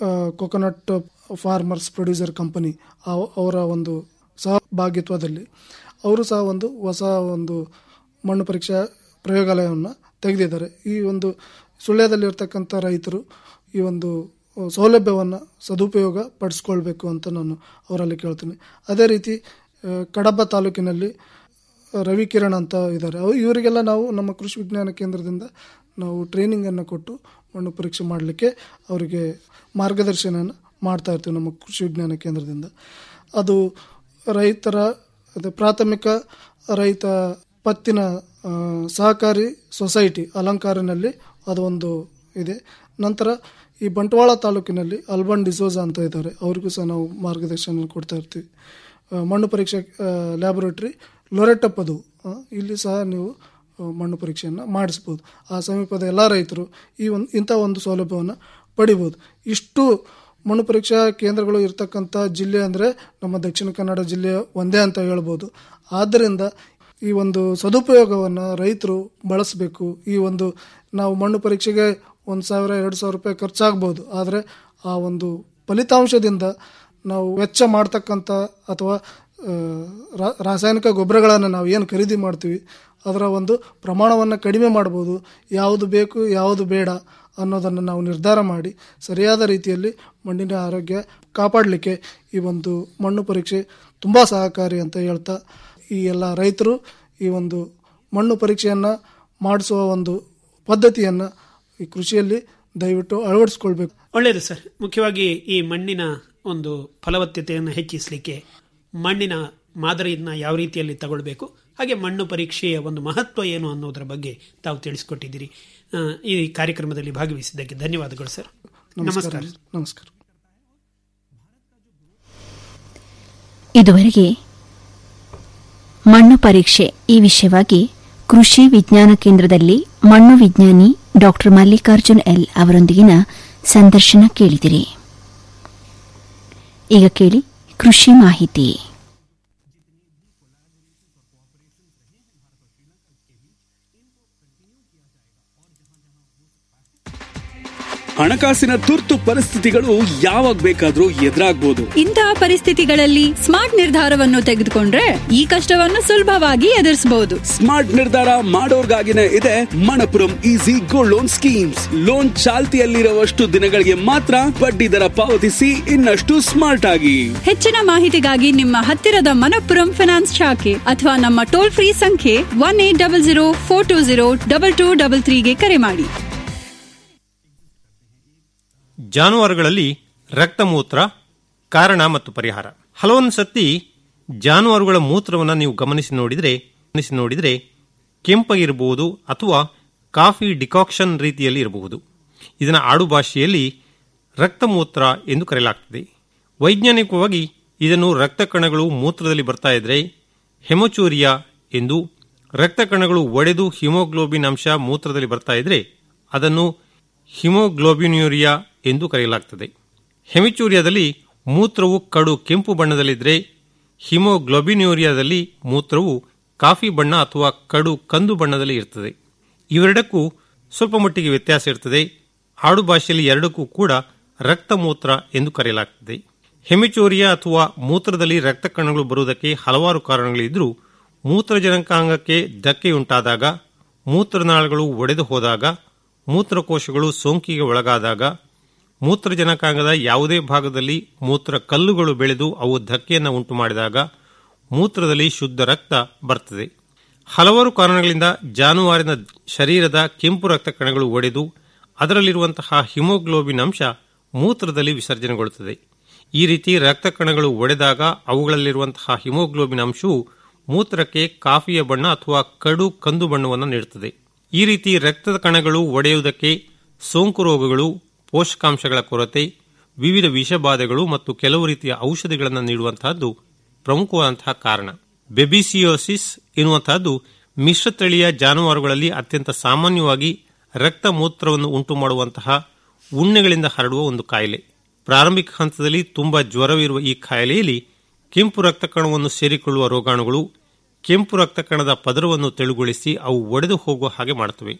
coconut farmers producer company ಅವರ ಒಂದು ಸಹಭಾಗಿತ್ವದಲ್ಲಿ ಅವರು ಸಹ ಒಂದು ಹೊಸ ಒಂದು ಮಣ್ಣು ಪರೀಕ್ಷಾ ಪ್ರಯೋಗಾಲಯವನ್ನು ತೆಗೆದಿದ್ದಾರೆ ಈ ಒಂದು ಸುಳ್ಯದಲ್ಲಿರ್ತಕ್ಕಂಥ ರೈತರು ಈ ಒಂದು ಸೌಲಭ್ಯವನ್ನು ಸದುಪಯೋಗ ಪಡಿಸ್ಕೊಳ್ಬೇಕು ಅಂತ ನಾನು ಅವರಲ್ಲಿ ಕೇಳ್ತೀನಿ ಅದೇ ರೀತಿ ಆ, ಕಡಬ ತಾಲೂಕಿನಲ್ಲಿ ರವಿ ಕಿರಣ್ ಅಂತ ಇದ್ದಾರೆ ಅವು ಇವರಿಗೆಲ್ಲ ನಾವು ನಮ್ಮ ಕೃಷಿ ವಿಜ್ಞಾನ ಕೇಂದ್ರದಿಂದ ನಾವು ಟ್ರೈನಿಂಗನ್ನು ಕೊಟ್ಟು ಮಣ್ಣು ಪರೀಕ್ಷೆ ಮಾಡಲಿಕ್ಕೆ ಅವರಿಗೆ ಮಾರ್ಗದರ್ಶನ ಮಾಡ್ತಾ ಇರ್ತೀವಿ ನಮ್ಮ ಕೃಷಿ ವಿಜ್ಞಾನ ಕೇಂದ್ರದಿಂದ ಅದು ರೈತರ ಅದು ಪ್ರಾಥಮಿಕ ರೈತ ಪತ್ತಿನ ಆ, ಸಹಕಾರಿ ಸೊಸೈಟಿ ಅಲಂಕಾರಿನಲ್ಲಿ ಅದು ಒಂದು ಇದೆ ನಂತರ ಈ ಬಂಟ್ವಾಳ ತಾಲೂಕಿನಲ್ಲಿ ಅಲ್ಬನ್ ಡಿಸೋಜ ಅಂತ ಇದ್ದಾರೆ ಅವರಿಗೂ ಸಹ ನಾವು ಮಾರ್ಗದರ್ಶನ ಕೊಡ್ತಾ ಇರ್ತೀವಿ ಆ, ಮಣ್ಣು ಪರೀಕ್ಷೆ ಲ್ಯಾಬೊರೇಟರಿ ಲೊರೆಟಪ್ಪದು ಆ, ಇಲ್ಲಿ ಸಹ ನೀವು ಆ, ಮಣ್ಣು ಪರೀಕ್ಷೆಯನ್ನು ಮಾಡಿಸ್ಬೋದು ಆ ಸಮೀಪದ ಎಲ್ಲ ರೈತರು ಈ ಒಂದು ಇಂಥ ಒಂದು ಸೌಲಭ್ಯವನ್ನು ಪಡಿಬೋದು ಇಷ್ಟು ಮಣ್ಣು ಪರೀಕ್ಷಾ ಕೇಂದ್ರಗಳು ಇರ್ತಕ್ಕಂಥ ಜಿಲ್ಲೆ ಅಂದರೆ ನಮ್ಮ ದಕ್ಷಿಣ ಕನ್ನಡ ಜಿಲ್ಲೆ ಒಂದೇ ಅಂತ ಹೇಳ್ಬೋದು ಆದ್ದರಿಂದ ಈ ಒಂದು ಸದುಪಯೋಗವನ್ನು ರೈತರು ಬಳಸಬೇಕು ಈ ಒಂದು ನಾವು ಮಣ್ಣು ಪರೀಕ್ಷೆಗೆ ಒಂದು ಸಾವಿರ ಎರಡು ಸಾವಿರ ರೂಪಾಯಿ ಖರ್ಚಾಗ್ಬೋದು ಆದರೆ ಆ ಒಂದು ಫಲಿತಾಂಶದಿಂದ ನಾವು ವೆಚ್ಚ ಮಾಡ್ತಕ್ಕಂಥ ಅಥವಾ ಆ, ರಾ- ರಾಸಾಯನಿಕ ಗೊಬ್ಬರಗಳನ್ನು ನಾವು ಏನು ಖರೀದಿ ಮಾಡ್ತೀವಿ ಅದರ ಒಂದು ಪ್ರಮಾಣವನ್ನು ಕಡಿಮೆ ಮಾಡ್ಬೋದು ಯಾವುದು ಬೇಕು ಯಾವುದು ಬೇಡ ಅನ್ನೋದನ್ನು ನಾವು ನಿರ್ಧಾರ ಮಾಡಿ ಸರಿಯಾದ ರೀತಿಯಲ್ಲಿ ಮಣ್ಣಿನ ಆರೋಗ್ಯ ಕಾಪಾಡಲಿಕ್ಕೆ ಈ ಒಂದು ಮಣ್ಣು ಪರೀಕ್ಷೆ ತುಂಬ ಸಹಕಾರಿ ಅಂತ ಹೇಳ್ತಾ ಈ ಎಲ್ಲ ರೈತರು ಈ ಒಂದು ಮಣ್ಣು ಪರೀಕ್ಷೆಯನ್ನು ಮಾಡಿಸುವ ಒಂದು ಪದ್ಧತಿಯನ್ನು ಈ ಕೃಷಿಯಲ್ಲಿ ದಯವಿಟ್ಟು ಅಳವಡಿಸ್ಕೊಳ್ಬೇಕು ಒಳ್ಳೆಯದು ಸರ್ ಮುಖ್ಯವಾಗಿ ಈ ಮಣ್ಣಿನ ಒಂದು ಫಲವತ್ತತೆಯನ್ನು ಹೆಚ್ಚಿಸಲಿಕ್ಕೆ ಮಣ್ಣಿನ ಮಾದರಿಯನ್ನ ಯಾವ ರೀತಿಯಲ್ಲಿ ತಗೊಳ್ಬೇಕು ಹಾಗೆ ಮಣ್ಣು ಪರೀಕ್ಷೆಯ ಒಂದು ಮಹತ್ವ ಏನು ಅನ್ನೋದರ ಬಗ್ಗೆ ತಾವು ತಿಳಿಸಿಕೊಟ್ಟಿದ್ದೀರಿ ಆ, ಈ ಕಾರ್ಯಕ್ರಮದಲ್ಲಿ ಭಾಗವಹಿಸಿದ್ದಕ್ಕೆ ಧನ್ಯವಾದಗಳು ಸರ್ ನಮಸ್ಕಾರ ನಮಸ್ಕಾರ ನಮಸ್ಕಾರ ಇದುವರೆಗೆ ಮಣ್ಣು ಪರೀಕ್ಷೆ ಈ ವಿಷಯವಾಗಿ ಕೃಷಿ ವಿಜ್ಞಾನ ಕೇಂದ್ರದಲ್ಲಿ ಮಣ್ಣು ವಿಜ್ಞಾನಿ ಡಾಕ್ಟರ್ ಮಲ್ಲಿಕಾರ್ಜುನ್ ಎಲ್ ಅವರೊಂದಿಗಿನ ಸಂದರ್ಶನ ಕೇಳಿದಿರಿ ಈಗ ಕೇಳಿ ಕೃಷಿ ಮಾಹಿತಿ ಹಣಕಾಸಿನ ತುರ್ತು ಪರಿಸ್ಥಿತಿಗಳು ಯಾವಾಗ ಬೇಕಾದ್ರೂ ಎದುರಾಗ್ಬೋದು ಇಂತಹ ಪರಿಸ್ಥಿತಿಗಳಲ್ಲಿ ಸ್ಮಾರ್ಟ್ ನಿರ್ಧಾರವನ್ನು ತೆಗೆದುಕೊಂಡ್ರೆ ಈ ಕಷ್ಟವನ್ನು ಸುಲಭವಾಗಿ ಎದುರಿಸಬಹುದು ಸ್ಮಾರ್ಟ್ ನಿರ್ಧಾರ ಮಾಡೋರ್ಗಾಗಿನೇ ಇದೆ Manappuram easy gold loan schemes loan ಚಾಲ್ತಿಯಲ್ಲಿರುವಷ್ಟು ದಿನಗಳಿಗೆ ಮಾತ್ರ ಬಡ್ಡಿ ದರ ಪಾವತಿಸಿ ಇನ್ನಷ್ಟು ಸ್ಮಾರ್ಟ್ ಆಗಿ ಹೆಚ್ಚಿನ ಮಾಹಿತಿಗಾಗಿ ನಿಮ್ಮ ಹತ್ತಿರದ ಮನಪ್ಪುರಂ ಫಿನಾನ್ಸ್ ಶಾಖೆ ಅಥವಾ ನಮ್ಮ ಟೋಲ್ ಫ್ರೀ ಸಂಖ್ಯೆ one eight double zero four two zero double two double ತ್ರೀಗೆ ಕರೆ ಮಾಡಿ ಜಾನುವಾರುಗಳಲ್ಲಿ ರಕ್ತಮೂತ್ರ ಕಾರಣ ಮತ್ತು ಪರಿಹಾರ ಹಲವೊಂದು ಸತಿ ಜಾನುವಾರುಗಳ ಮೂತ್ರವನ್ನು ನೀವು ಗಮನಿಸಿ ನೋಡಿದರೆ ಗಮನಿಸಿ ನೋಡಿದರೆ ಕೆಂಪಗಿರಬಹುದು ಅಥವಾ ಕಾಫಿ ಡಿಕಾಕ್ಷನ್ ರೀತಿಯಲ್ಲಿ ಇರಬಹುದು ಇದನ್ನು ಆಡು ಭಾಷೆಯಲ್ಲಿ ರಕ್ತಮೂತ್ರ ಎಂದು ಕರೆಯಲಾಗ್ತದೆ ವೈಜ್ಞಾನಿಕವಾಗಿ ಇದನ್ನು ರಕ್ತ ಕಣಗಳು ಮೂತ್ರದಲ್ಲಿ ಬರ್ತಾ ಇದ್ರೆ ಹೆಮಚೂರಿಯಾ ಎಂದು ರಕ್ತ ಕಣಗಳು ಒಡೆದು ಹಿಮೋಗ್ಲೋಬಿನ್ ಅಂಶ ಮೂತ್ರದಲ್ಲಿ ಬರ್ತಾ ಇದ್ರೆ ಅದನ್ನು ಹಿಮೋಗ್ಲೋಬಿನ್ಯೂರಿಯಾ ಎಂದು ಕರೆಯಲಾಗ್ತದೆ ಹೆಮಿಚೂರಿಯಾದಲ್ಲಿ ಮೂತ್ರವು ಕಡು ಕೆಂಪು ಬಣ್ಣದಲ್ಲಿದ್ದರೆ ಹಿಮೋಗ್ಲೋಬಿನ್ಯೂರಿಯಾದಲ್ಲಿ ಮೂತ್ರವು ಕಾಫಿ ಬಣ್ಣ ಅಥವಾ ಕಡು ಕಂದು ಬಣ್ಣದಲ್ಲಿ ಇರ್ತದೆ ಇವೆರಡಕ್ಕೂ ಸ್ವಲ್ಪ ಮಟ್ಟಿಗೆ ವ್ಯತ್ಯಾಸ ಇರ್ತದೆ ಆಡು ಭಾಷೆಯಲ್ಲಿ ಎರಡಕ್ಕೂ ಕೂಡ ರಕ್ತಮೂತ್ರ ಎಂದು ಕರೆಯಲಾಗ್ತದೆ ಹೆಮಿಚೋರಿಯಾ ಅಥವಾ ಮೂತ್ರದಲ್ಲಿ ರಕ್ತ ಕಣಗಳು ಬರುವುದಕ್ಕೆ ಹಲವಾರು ಕಾರಣಗಳಿದ್ದರೂ ಮೂತ್ರಜನಕಾಂಗಕ್ಕೆ ಧಕ್ಕೆಯುಂಟಾದಾಗ ಮೂತ್ರನಾಳಗಳು ಒಡೆದು ಹೋದಾಗ ಮೂತ್ರಕೋಶಗಳು ಸೋಂಕಿಗೆ ಒಳಗಾದಾಗ ಮೂತ್ರಜನಕಾಂಗದ ಯಾವುದೇ ಭಾಗದಲ್ಲಿ ಮೂತ್ರ ಕಲ್ಲುಗಳು ಬೆಳೆದು ಅವು ಧಕ್ಕೆಯನ್ನು ಉಂಟು ಮಾಡಿದಾಗ ಮೂತ್ರದಲ್ಲಿ ಶುದ್ಧ ರಕ್ತ ಬರ್ತದೆ ಹಲವಾರು ಕಾರಣಗಳಿಂದ ಜಾನುವಾರಿನ ಶರೀರದ ಕೆಂಪು ರಕ್ತ ಕಣಗಳು ಒಡೆದು ಅದರಲ್ಲಿರುವಂತಹ ಹಿಮೋಗ್ಲೋಬಿನ್ ಅಂಶ ಮೂತ್ರದಲ್ಲಿ ವಿಸರ್ಜನೆಗೊಳ್ಳುತ್ತದೆ ಈ ರೀತಿ ರಕ್ತ ಕಣಗಳು ಒಡೆದಾಗ ಅವುಗಳಲ್ಲಿರುವಂತಹ ಹಿಮೋಗ್ಲೋಬಿನ್ ಅಂಶವು ಮೂತ್ರಕ್ಕೆ ಕಾಫಿಯ ಬಣ್ಣ ಅಥವಾ ಕಡು ಕಂದು ಬಣ್ಣವನ್ನು ನೀಡುತ್ತದೆ ಈ ರೀತಿ ರಕ್ತದ ಕಣಗಳು ಒಡೆಯುವುದಕ್ಕೆ ಸೋಂಕು ರೋಗಗಳು ಪೋಷಕಾಂಶಗಳ ಕೊರತೆ ವಿವಿಧ ವಿಷಬಾಧೆಗಳು ಮತ್ತು ಕೆಲವು ರೀತಿಯ ಔಷಧಿಗಳನ್ನು ನೀಡುವಂತಹದ್ದು ಪ್ರಮುಖವಾದಂತಹ ಕಾರಣ ಬೆಬಿಸಿಯೋಸಿಸ್ ಎನ್ನುವಂತಹದ್ದು ಮಿಶ್ರತಳಿಯ ಜಾನುವಾರುಗಳಲ್ಲಿ ಅತ್ಯಂತ ಸಾಮಾನ್ಯವಾಗಿ ರಕ್ತ ಮೂತ್ರವನ್ನು ಉಂಟು ಮಾಡುವಂತಹ ಉಣ್ಣೆಗಳಿಂದ ಹರಡುವ ಒಂದು ಕಾಯಿಲೆ ಪ್ರಾರಂಭಿಕ ಹಂತದಲ್ಲಿ ತುಂಬಾ ಜ್ವರವಿರುವ ಈ ಕಾಯಿಲೆಯಲ್ಲಿ ಕೆಂಪು ರಕ್ತ ಕಣವನ್ನು ಸೇರಿಕೊಳ್ಳುವ ರೋಗಾಣುಗಳು ಕೆಂಪು ರಕ್ತ ಕಣದ ಪದರವನ್ನು ತೆಳುಗೊಳಿಸಿ ಅವು ಒಡೆದು ಹೋಗುವ ಹಾಗೆ ಮಾಡುತ್ತವೆ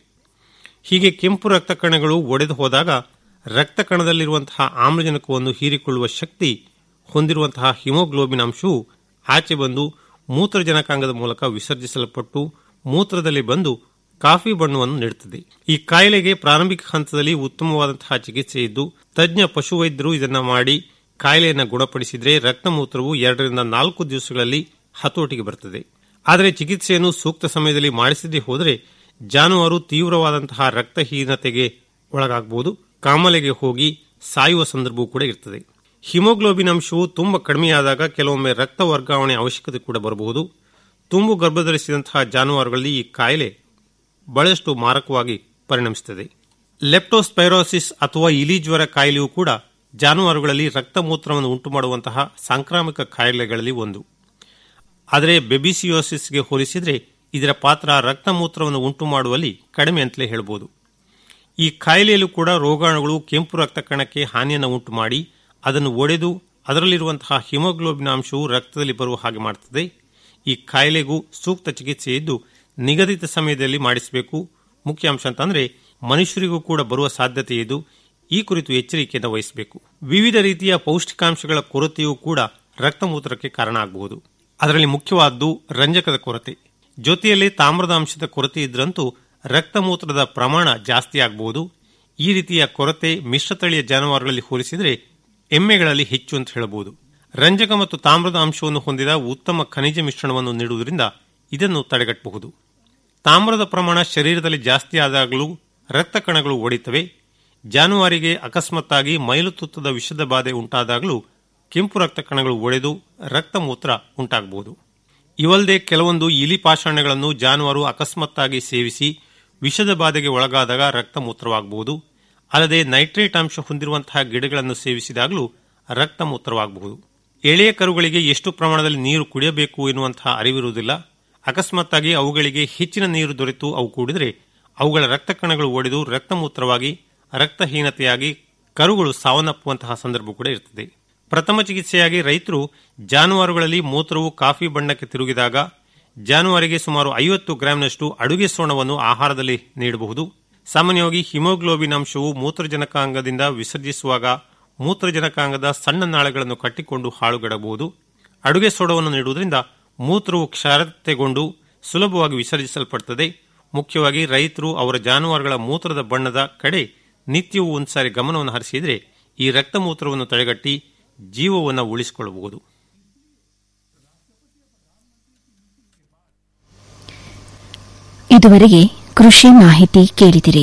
ಹೀಗೆ ಕೆಂಪು ರಕ್ತ ಕಣಗಳು ಒಡೆದು ಹೋದಾಗ ರಕ್ತ ಕಣದಲ್ಲಿರುವಂತಹ ಆಮ್ಲಜನಕವನ್ನು ಹೀರಿಕೊಳ್ಳುವ ಶಕ್ತಿ ಹೊಂದಿರುವಂತಹ ಹಿಮೋಗ್ಲೋಬಿನ್ ಅಂಶವು ಆಚೆ ಬಂದು ಮೂತ್ರಜನಕಾಂಗದ ಮೂಲಕ ವಿಸರ್ಜಿಸಲ್ಪಟ್ಟು ಮೂತ್ರದಲ್ಲಿ ಬಂದು ಕಾಫಿ ಬಣ್ಣವನ್ನು ನೀಡುತ್ತದೆ ಈ ಕಾಯಿಲೆಗೆ ಪ್ರಾರಂಭಿಕ ಹಂತದಲ್ಲಿ ಉತ್ತಮವಾದಂತಹ ಚಿಕಿತ್ಸೆ ಇದ್ದು ತಜ್ಞ ಪಶುವೈದ್ಯರು ಇದನ್ನ ಮಾಡಿ ಕಾಯಿಲೆಯನ್ನು ಗುಣಪಡಿಸಿದರೆ ರಕ್ತಮೂತ್ರವು ಎರಡರಿಂದ ನಾಲ್ಕು ದಿವಸಗಳಲ್ಲಿ ಹತೋಟಿಗೆ ಬರುತ್ತದೆ ಆದರೆ ಚಿಕಿತ್ಸೆಯನ್ನು ಸೂಕ್ತ ಸಮಯದಲ್ಲಿ ಮಾಡಿಸದೇ ಹೋದರೆ ಜಾನುವಾರು ತೀವ್ರವಾದಂತಹ ರಕ್ತಹೀನತೆಗೆ ಒಳಗಾಗಬಹುದು ಕಾಮಲೆಗೆ ಹೋಗಿ ಸಾಯುವ ಸಂದರ್ಭವೂ ಕೂಡ ಇರ್ತದೆ ಹಿಮೋಗ್ಲೋಬಿನ್ ಅಂಶವು ತುಂಬಾ ಕಡಿಮೆಯಾದಾಗ ಕೆಲವೊಮ್ಮೆ ರಕ್ತ ವರ್ಗಾವಣೆ ಅವಶ್ಯಕತೆ ಕೂಡ ಬರಬಹುದು ತುಂಬು ಗರ್ಭಧರಿಸಿದಂತಹ ಜಾನುವಾರುಗಳಲ್ಲಿ ಈ ಕಾಯಿಲೆ ಬಹಳಷ್ಟು ಮಾರಕವಾಗಿ ಪರಿಣಮಿಸುತ್ತದೆ ಲೆಪ್ಟೋಸ್ಪೈರೋಸಿಸ್ ಅಥವಾ ಇಲಿ ಜ್ವರ ಕಾಯಿಲೆಯೂ ಕೂಡ ಜಾನುವಾರುಗಳಲ್ಲಿ ರಕ್ತಮೂತ್ರವನ್ನು ಉಂಟು ಮಾಡುವಂತಹ ಸಾಂಕ್ರಾಮಿಕ ಕಾಯಿಲೆಗಳಲ್ಲಿ ಒಂದು ಆದರೆ ಬೆಬಿಸಿಯೋಸಿಸ್ಗೆ ಹೋಲಿಸಿದರೆ ಇದರ ಪಾತ್ರ ರಕ್ತಮೂತ್ರವನ್ನು ಉಂಟು ಮಾಡುವಲ್ಲಿ ಕಡಿಮೆ ಅಂತಲೇ ಹೇಳಬಹುದು ಈ ಕಾಯಿಲೆಯಲ್ಲೂ ಕೂಡ ರೋಗಾಣುಗಳು ಕೆಂಪು ರಕ್ತ ಕಣಕ್ಕೆ ಹಾನಿಯನ್ನು ಉಂಟು ಮಾಡಿ ಅದನ್ನು ಒಡೆದು ಅದರಲ್ಲಿರುವಂತಹ ಹಿಮೋಗ್ಲೋಬಿನ್ ಅಂಶವು ರಕ್ತದಲ್ಲಿ ಬರುವ ಹಾಗೆ ಮಾಡುತ್ತದೆ ಈ ಕಾಯಿಲೆಗೂ ಸೂಕ್ತ ಚಿಕಿತ್ಸೆ ಇದ್ದು ನಿಗದಿತ ಸಮಯದಲ್ಲಿ ಮಾಡಿಸಬೇಕು ಮುಖ್ಯ ಅಂಶ ಅಂತಂದ್ರೆ ಮನುಷ್ಯರಿಗೂ ಕೂಡ ಬರುವ ಸಾಧ್ಯತೆ ಇದ್ದು ಈ ಕುರಿತು ಎಚ್ಚರಿಕೆಯನ್ನು ವಹಿಸಬೇಕು ವಿವಿಧ ರೀತಿಯ ಪೌಷ್ಟಿಕಾಂಶಗಳ ಕೊರತೆಯೂ ಕೂಡ ರಕ್ತಮೂತ್ರಕ್ಕೆ ಕಾರಣ ಆಗಬಹುದು ಅದರಲ್ಲಿ ಮುಖ್ಯವಾದ್ದು ರಂಜಕದ ಕೊರತೆ ಜೊತೆಯಲ್ಲಿ ತಾಮ್ರದ ಅಂಶದ ಕೊರತೆ ಇದ್ರಂತೂ ರಕ್ತಮೂತ್ರದ ಪ್ರಮಾಣ ಜಾಸ್ತಿ ಆಗಬಹುದು ಈ ರೀತಿಯ ಕೊರತೆ ಮಿಶ್ರತಳಿಯ ಜಾನುವಾರುಗಳಲ್ಲಿ ಹೋಲಿಸಿದರೆ ಎಮ್ಮೆಗಳಲ್ಲಿ ಹೆಚ್ಚು ಅಂತ ಹೇಳಬಹುದು ರಂಜಕ ಮತ್ತು ತಾಮ್ರದ ಅಂಶವನ್ನು ಹೊಂದಿದ ಉತ್ತಮ ಖನಿಜ ಮಿಶ್ರಣವನ್ನು ನೀಡುವುದರಿಂದ ಇದನ್ನು ತಡೆಗಟ್ಟಬಹುದು ತಾಮ್ರದ ಪ್ರಮಾಣ ಶರೀರದಲ್ಲಿ ಜಾಸ್ತಿ ಆದಾಗಲೂ ರಕ್ತ ಕಣಗಳು ಒಡೆಯುತ್ತವೆ ಜಾನುವಾರಿಗೆ ಅಕಸ್ಮಾತ್ತಾಗಿ ಮೈಲುತುತ್ತದ ವಿಷದ ಬಾಧೆ ಉಂಟಾದಾಗಲೂ ಕೆಂಪು ರಕ್ತ ಕಣಗಳು ಒಡೆದು ರಕ್ತಮೂತ್ರ ಉಂಟಾಗಬಹುದು ಇವಲ್ಲದೆ ಕೆಲವೊಂದು ಇಲಿ ಪಾಷಾಣಗಳನ್ನು ಜಾನುವಾರು ಅಕಸ್ಮಾತ್ತಾಗಿ ಸೇವಿಸಿ ವಿಷದ ಬಾಧೆಗೆ ಒಳಗಾದಾಗ ರಕ್ತಮೂತ್ರವಾಗಬಹುದು ಅಲ್ಲದೆ ನೈಟ್ರೇಟ್ ಅಂಶ ಹೊಂದಿರುವಂತಹ ಗಿಡಗಳನ್ನು ಸೇವಿಸಿದಾಗಲೂ ರಕ್ತಮೂತ್ರವಾಗಬಹುದು ಎಳೆಯ ಕರುಗಳಿಗೆ ಎಷ್ಟು ಪ್ರಮಾಣದಲ್ಲಿ ನೀರು ಕುಡಿಯಬೇಕು ಎನ್ನುವಂತಹ ಅರಿವಿರುವುದಿಲ್ಲ ಅಕಸ್ಮಾತ್ತಾಗಿ ಅವುಗಳಿಗೆ ಹೆಚ್ಚಿನ ನೀರು ದೊರೆತು ಅವು ಕೂಡಿದರೆ ಅವುಗಳ ರಕ್ತ ಕಣಗಳು ಒಡೆದು ರಕ್ತಮೂತ್ರವಾಗಿ ರಕ್ತಹೀನತೆಯಾಗಿ ಕರುಗಳು ಸಾವನ್ನಪ್ಪುವಂತಹ ಸಂದರ್ಭ ಕೂಡ ಇರುತ್ತದೆ ಪ್ರಥಮ ಚಿಕಿತ್ಸೆಯಾಗಿ ರೈತರು ಜಾನುವಾರುಗಳಲ್ಲಿ ಮೂತ್ರವು ಕಾಫಿ ಬಣ್ಣಕ್ಕೆ ತಿರುಗಿದಾಗ ಜಾನುವಾರಿಗೆ ಸುಮಾರು ಐವತ್ತು ಗ್ರಾಂನಷ್ಟು ಅಡುಗೆ ಸೋಣವನ್ನು ಆಹಾರದಲ್ಲಿ ನೀಡಬಹುದು ಸಾಮಾನ್ಯವಾಗಿ ಹಿಮೋಗ್ಲೋಬಿನ್ ಅಂಶವು ಮೂತ್ರಜನಕಾಂಗದಿಂದ ವಿಸರ್ಜಿಸುವಾಗ ಮೂತ್ರಜನಕಾಂಗದ ಸಣ್ಣ ನಾಳಗಳನ್ನು ಕಟ್ಟಿಕೊಂಡು ಹಾಳುಗಡಬಹುದು ಅಡುಗೆ ಸೋಡವನ್ನು ನೀಡುವುದರಿಂದ ಮೂತ್ರವು ಕ್ಷಾರತೆಗೊಂಡು ಸುಲಭವಾಗಿ ವಿಸರ್ಜಿಸಲ್ಪಡುತ್ತದೆ ಮುಖ್ಯವಾಗಿ ರೈತರು ಅವರ ಜಾನುವಾರುಗಳ ಮೂತ್ರದ ಬಣ್ಣದ ಕಡೆ ನಿತ್ಯವೂ ಒಂದ್ಸಾರಿ ಗಮನವನ್ನು ಹರಿಸಿದರೆ ಈ ರಕ್ತಮೂತ್ರವನ್ನು ತಡೆಗಟ್ಟಿ ಜೀವವನ್ನು ಉಳಿಸಿಕೊಳ್ಳಬಹುದು ಇದುವರೆಗೆ ಕೃಷಿ ಮಾಹಿತಿ ಕೇಳಿದಿರಿ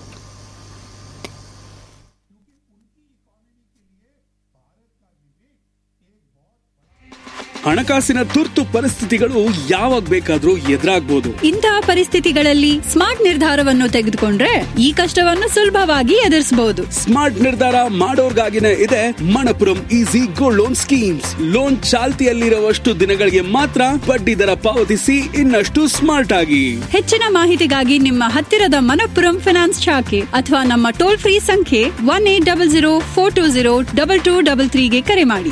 ಹಣಕಾಸಿನ ತುರ್ತು ಪರಿಸ್ಥಿತಿಗಳು ಯಾವಾಗ ಬೇಕಾದ್ರೂ ಎದುರಾಗ್ಬೋದು ಇಂತಹ ಪರಿಸ್ಥಿತಿಗಳಲ್ಲಿ ಸ್ಮಾರ್ಟ್ ನಿರ್ಧಾರವನ್ನು ತೆಗೆದುಕೊಂಡ್ರೆ ಈ ಕಷ್ಟವನ್ನು ಸುಲಭವಾಗಿ ಎದುರಿಸಬಹುದು ಸ್ಮಾರ್ಟ್ ನಿರ್ಧಾರ ಮಾಡೋರ್ಗಾಗಿನೇ ಇದೆ Manappuram easy gold loan schemes loan ಚಾಲ್ತಿಯಲ್ಲಿರುವಷ್ಟು ದಿನಗಳಿಗೆ ಮಾತ್ರ ಬಡ್ಡಿ ದರ ಪಾವತಿಸಿ ಇನ್ನಷ್ಟು ಸ್ಮಾರ್ಟ್ ಆಗಿ ಹೆಚ್ಚಿನ ಮಾಹಿತಿಗಾಗಿ ನಿಮ್ಮ ಹತ್ತಿರದ ಮನಪ್ಪುರಂ ಫಿನಾನ್ಸ್ ಶಾಖೆ ಅಥವಾ ನಮ್ಮ ಟೋಲ್ ಫ್ರೀ ಸಂಖ್ಯೆ one eight double zero four two zero double two double ತ್ರೀಗೆ ಕರೆ ಮಾಡಿ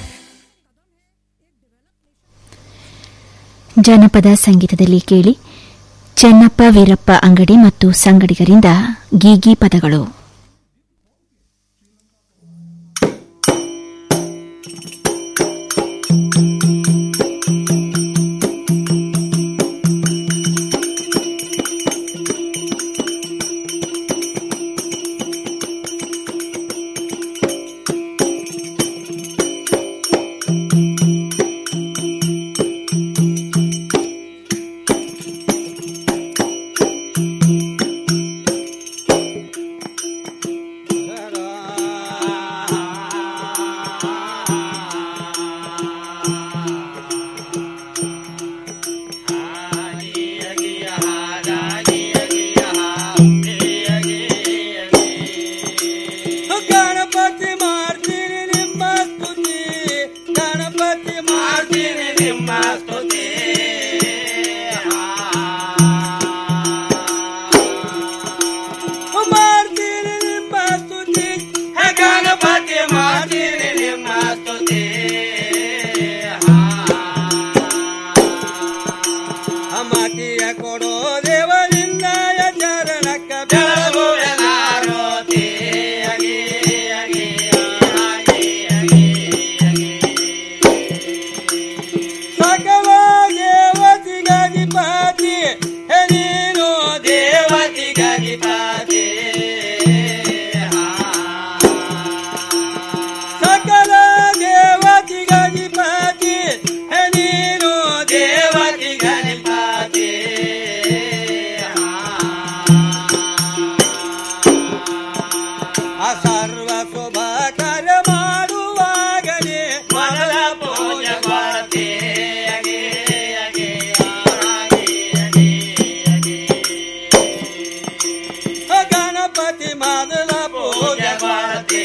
ಜನಪದ ಸಂಗೀತದಲ್ಲಿ ಕೇಳಿ ಚೆನ್ನಪ್ಪ ವೀರಪ್ಪ ಅಂಗಡಿ ಮತ್ತು ಸಂಗಡಿಗರಿಂದ ಗೀಗಿ ಪದಗಳು ಗಣಪತಿ ಮಾಡ್ತೀನಿ ನಿಮ್ಮ ಸ್ತುತಿ ಗಣಪತಿ ಮಾಡ್ತೀನಿ ನಿಮ್ಮ ಸ್ತುತಿ ಮಾಡ್ತೀನಿ ನಿಮ್ಮ ಸ್ತುತಿ ಹೇ ಗಣಪತಿ ಮಾಡ್ತೀನಿ ನಿಮ್ಮ ಸ್ತುತಿ ಮಾತಿಯ ಕೊಡೋ ದೇವರಿಂದ ಚರಣಕ್ಕ ಬೆಳಗು ಎಲ್ಲಾರೋತಿ ಸಕಲ ದೇವತಿಗಧಿಪತಿ ನೀನು ಸಕಲ ದೇವತಿ ಗಣಿಪತಿ ನೀನು ದೇವತಿ ಗಣಿಪತಿ ಆ ಸರ್ವ ಶುಭ ಕಾರ್ಯ ಮಾಡುವಾಗಲೇ ಮೊದಲ ಪೂಜೆ ಮಾಡ್ತೇ ಗಣಪತಿ ಮೊದಲ ಪೂಜೆ ಮಾಡ್ತೇ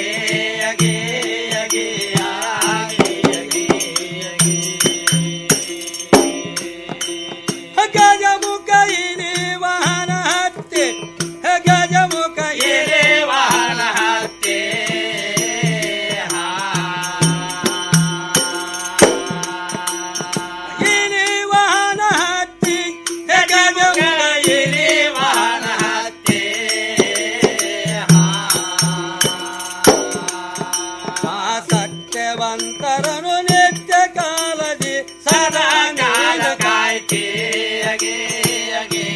ಗಜಮುಖ ಇರಿ ವಾಹನ ಹತ್ತೆ ಗಜಮುಖ ಇರಿ ವಾಹನ ಹತ್ತೆ ಇರಿ ವಾಹನ ಹತ್ತಿ ಗಜಮುಖ ಇರಿ ವಾಹನ ಹತ್ತೆ ಆ ಸತ್ಯವಂತರನು ನಿತ್ಯ ಕಾಲದಿ ಸದಾ ಜ್ಞಾನ ಕಾಯ್ತಿ ಅಗೆ ಅಗೆ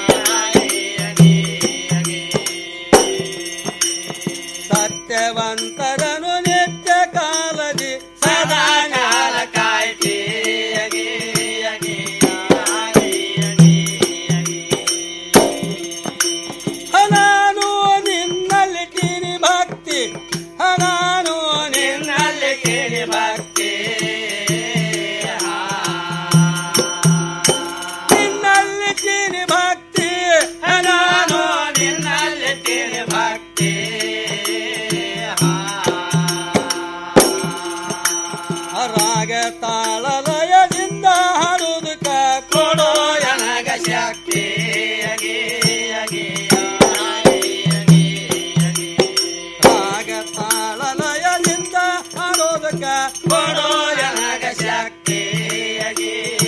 ಸತ್ಯವಂತರನು ನಿತ್ಯ ಕಾಲದಿ ಸದಾ ಜ್ಞಾನ ಕಾಯ್ತಿ ಅಗೆ ಅಗೆ ನಾನು ನಿನ್ನಲ್ಲಿ ಕಿರಿ ಭಕ್ತಿ ನಾನು ನಿನ್ನಲ್ಲಿ ಕಿರಿ ಭಕ್ತಿ ನಿನ್ನಲ್ಲಿ ಕಿರಿ ಭಕ್ತಿ ನಾನು ನಿನ್ನಲ್ಲಿ ಕಿರಿ ಭಕ್ತಿ ರಾಗ ತಾಳಲಯದಿಂದ ಹಾಡುವುದಕ್ಕ ಕೊಡೋ ನನಗ ಶಕ್ತಿ ಅಗೆ ಅಗೆ ರಾಗ ತಾಳಲಯದಿಂದ ಹಾಡೋದಕ್ಕ ಕೊಡೋ ನನಗ ಶಕ್ತಿ ಅಗೆ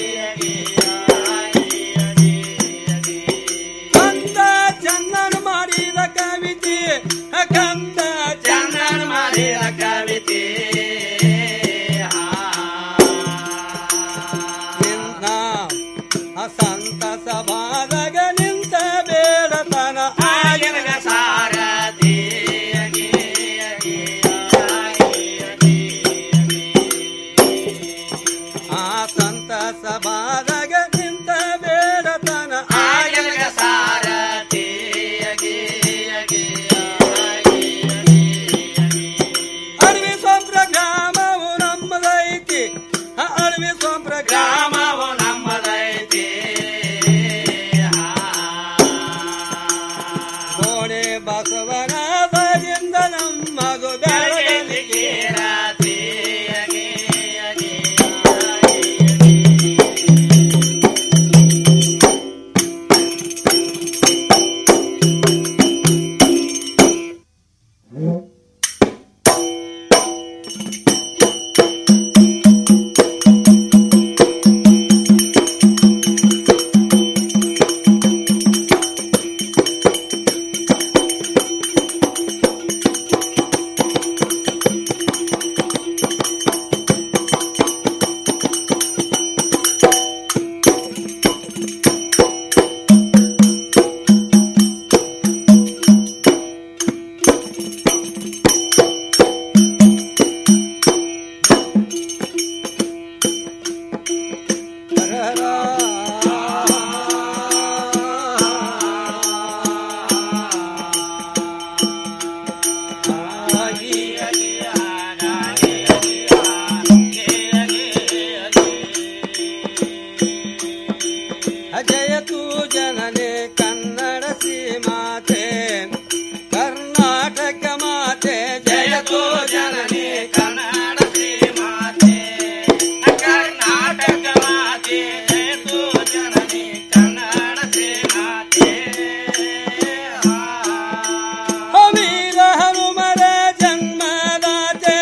ಕಂದ ಚಂದನ ಮಾಡಿದ ಕವಿತೆ ಕಂದ ಚಂದನ ಮಾಡಿದ ಕವಿತೆ ನಿನ್ನ ಸಂತ ಸಭಾದಾಗ ನಿಂತ ಬೇಡತನ ಆಗಿನ ಸಾರಥಿ ಅಗೆ ಅಗೆ ಆ ಸಂತ ಸಭಾದಾಗ ನಿಂತ ಬೇಡತನ ಆಗಿನ ಸಾರಥಿ ಅಗೆ ಅಗೆ ಅಡವಿ ಸೊಂಪ್ರ ಗ್ರಾಮವು ನಮ್ಮದೈತಿ ಅಡವಿ ಸೊಂಪ್ರ ಗ್ರಾಮವು ನಮ್ಮದೈತಿ ಕೋಣೆ ಬಸವನ ಬದಿಂದ ನಮ್ಮದು ಬೆಳಗಲಿಗೆ ರಾತ್ರಿ ಅಗೆ ಅಗೆ ಜಯತು ಜನನೆ ಕನ್ನಡ ಸೀಮಾತೆ ಕರ್ನಾಟಕ ಮಾತೆ ಜಯತು ಜನನೆ ಕನ್ನಡ ಸೀಮಾತೆ ಕರ್ನಾಟಕ ಮಾತೆ ಜಯತು ಜನನೆ ಕನ್ನಡ ಸೀಮಾತೆ ವೀರ ಹನುಮರ ಜನ್ಮದಾತೆ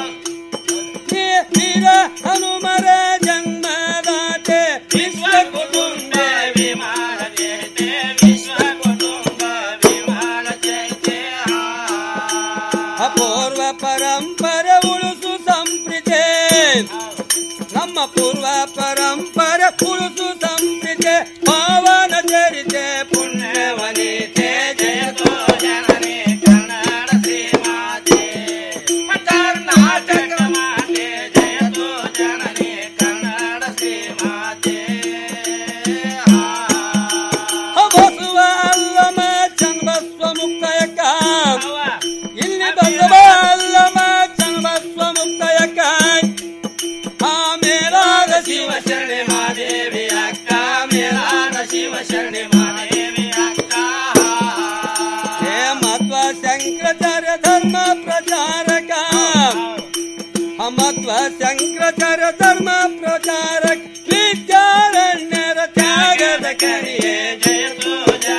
ವೀರ ಹನುಮರ ಜನ್ಮದಾತೆ ವಿಶ್ವ ಕುಟುಂಬ ವಿಮಾನ ಜಯತೆ ವಿಶ್ವ ಕುಟುಂಬ ವಿಮಾನ ಜಯತೆ ಅಪೂರ್ವ ಪರಂಪರೆ ಉಳಿಸು ಸಂಪ್ರೀತೆ ನಮ್ಮ ಪೂರ್ವ ಪರಂಪರೆ ಉಳಿಸು ಸಂಪ್ರೀತೆ ಪಾವನ ಚರಿತೆ ಪುಣ್ಯವನಿತೆ ಜಯ ಶಿವಶಂಕರ ಧರ್ಮ ಪ್ರಚಾರಕ್ ವಿದ್ಯಾರಣ್ಯರ ತ್ಯಾಗದ ಕರಿಯೇ ಜಯ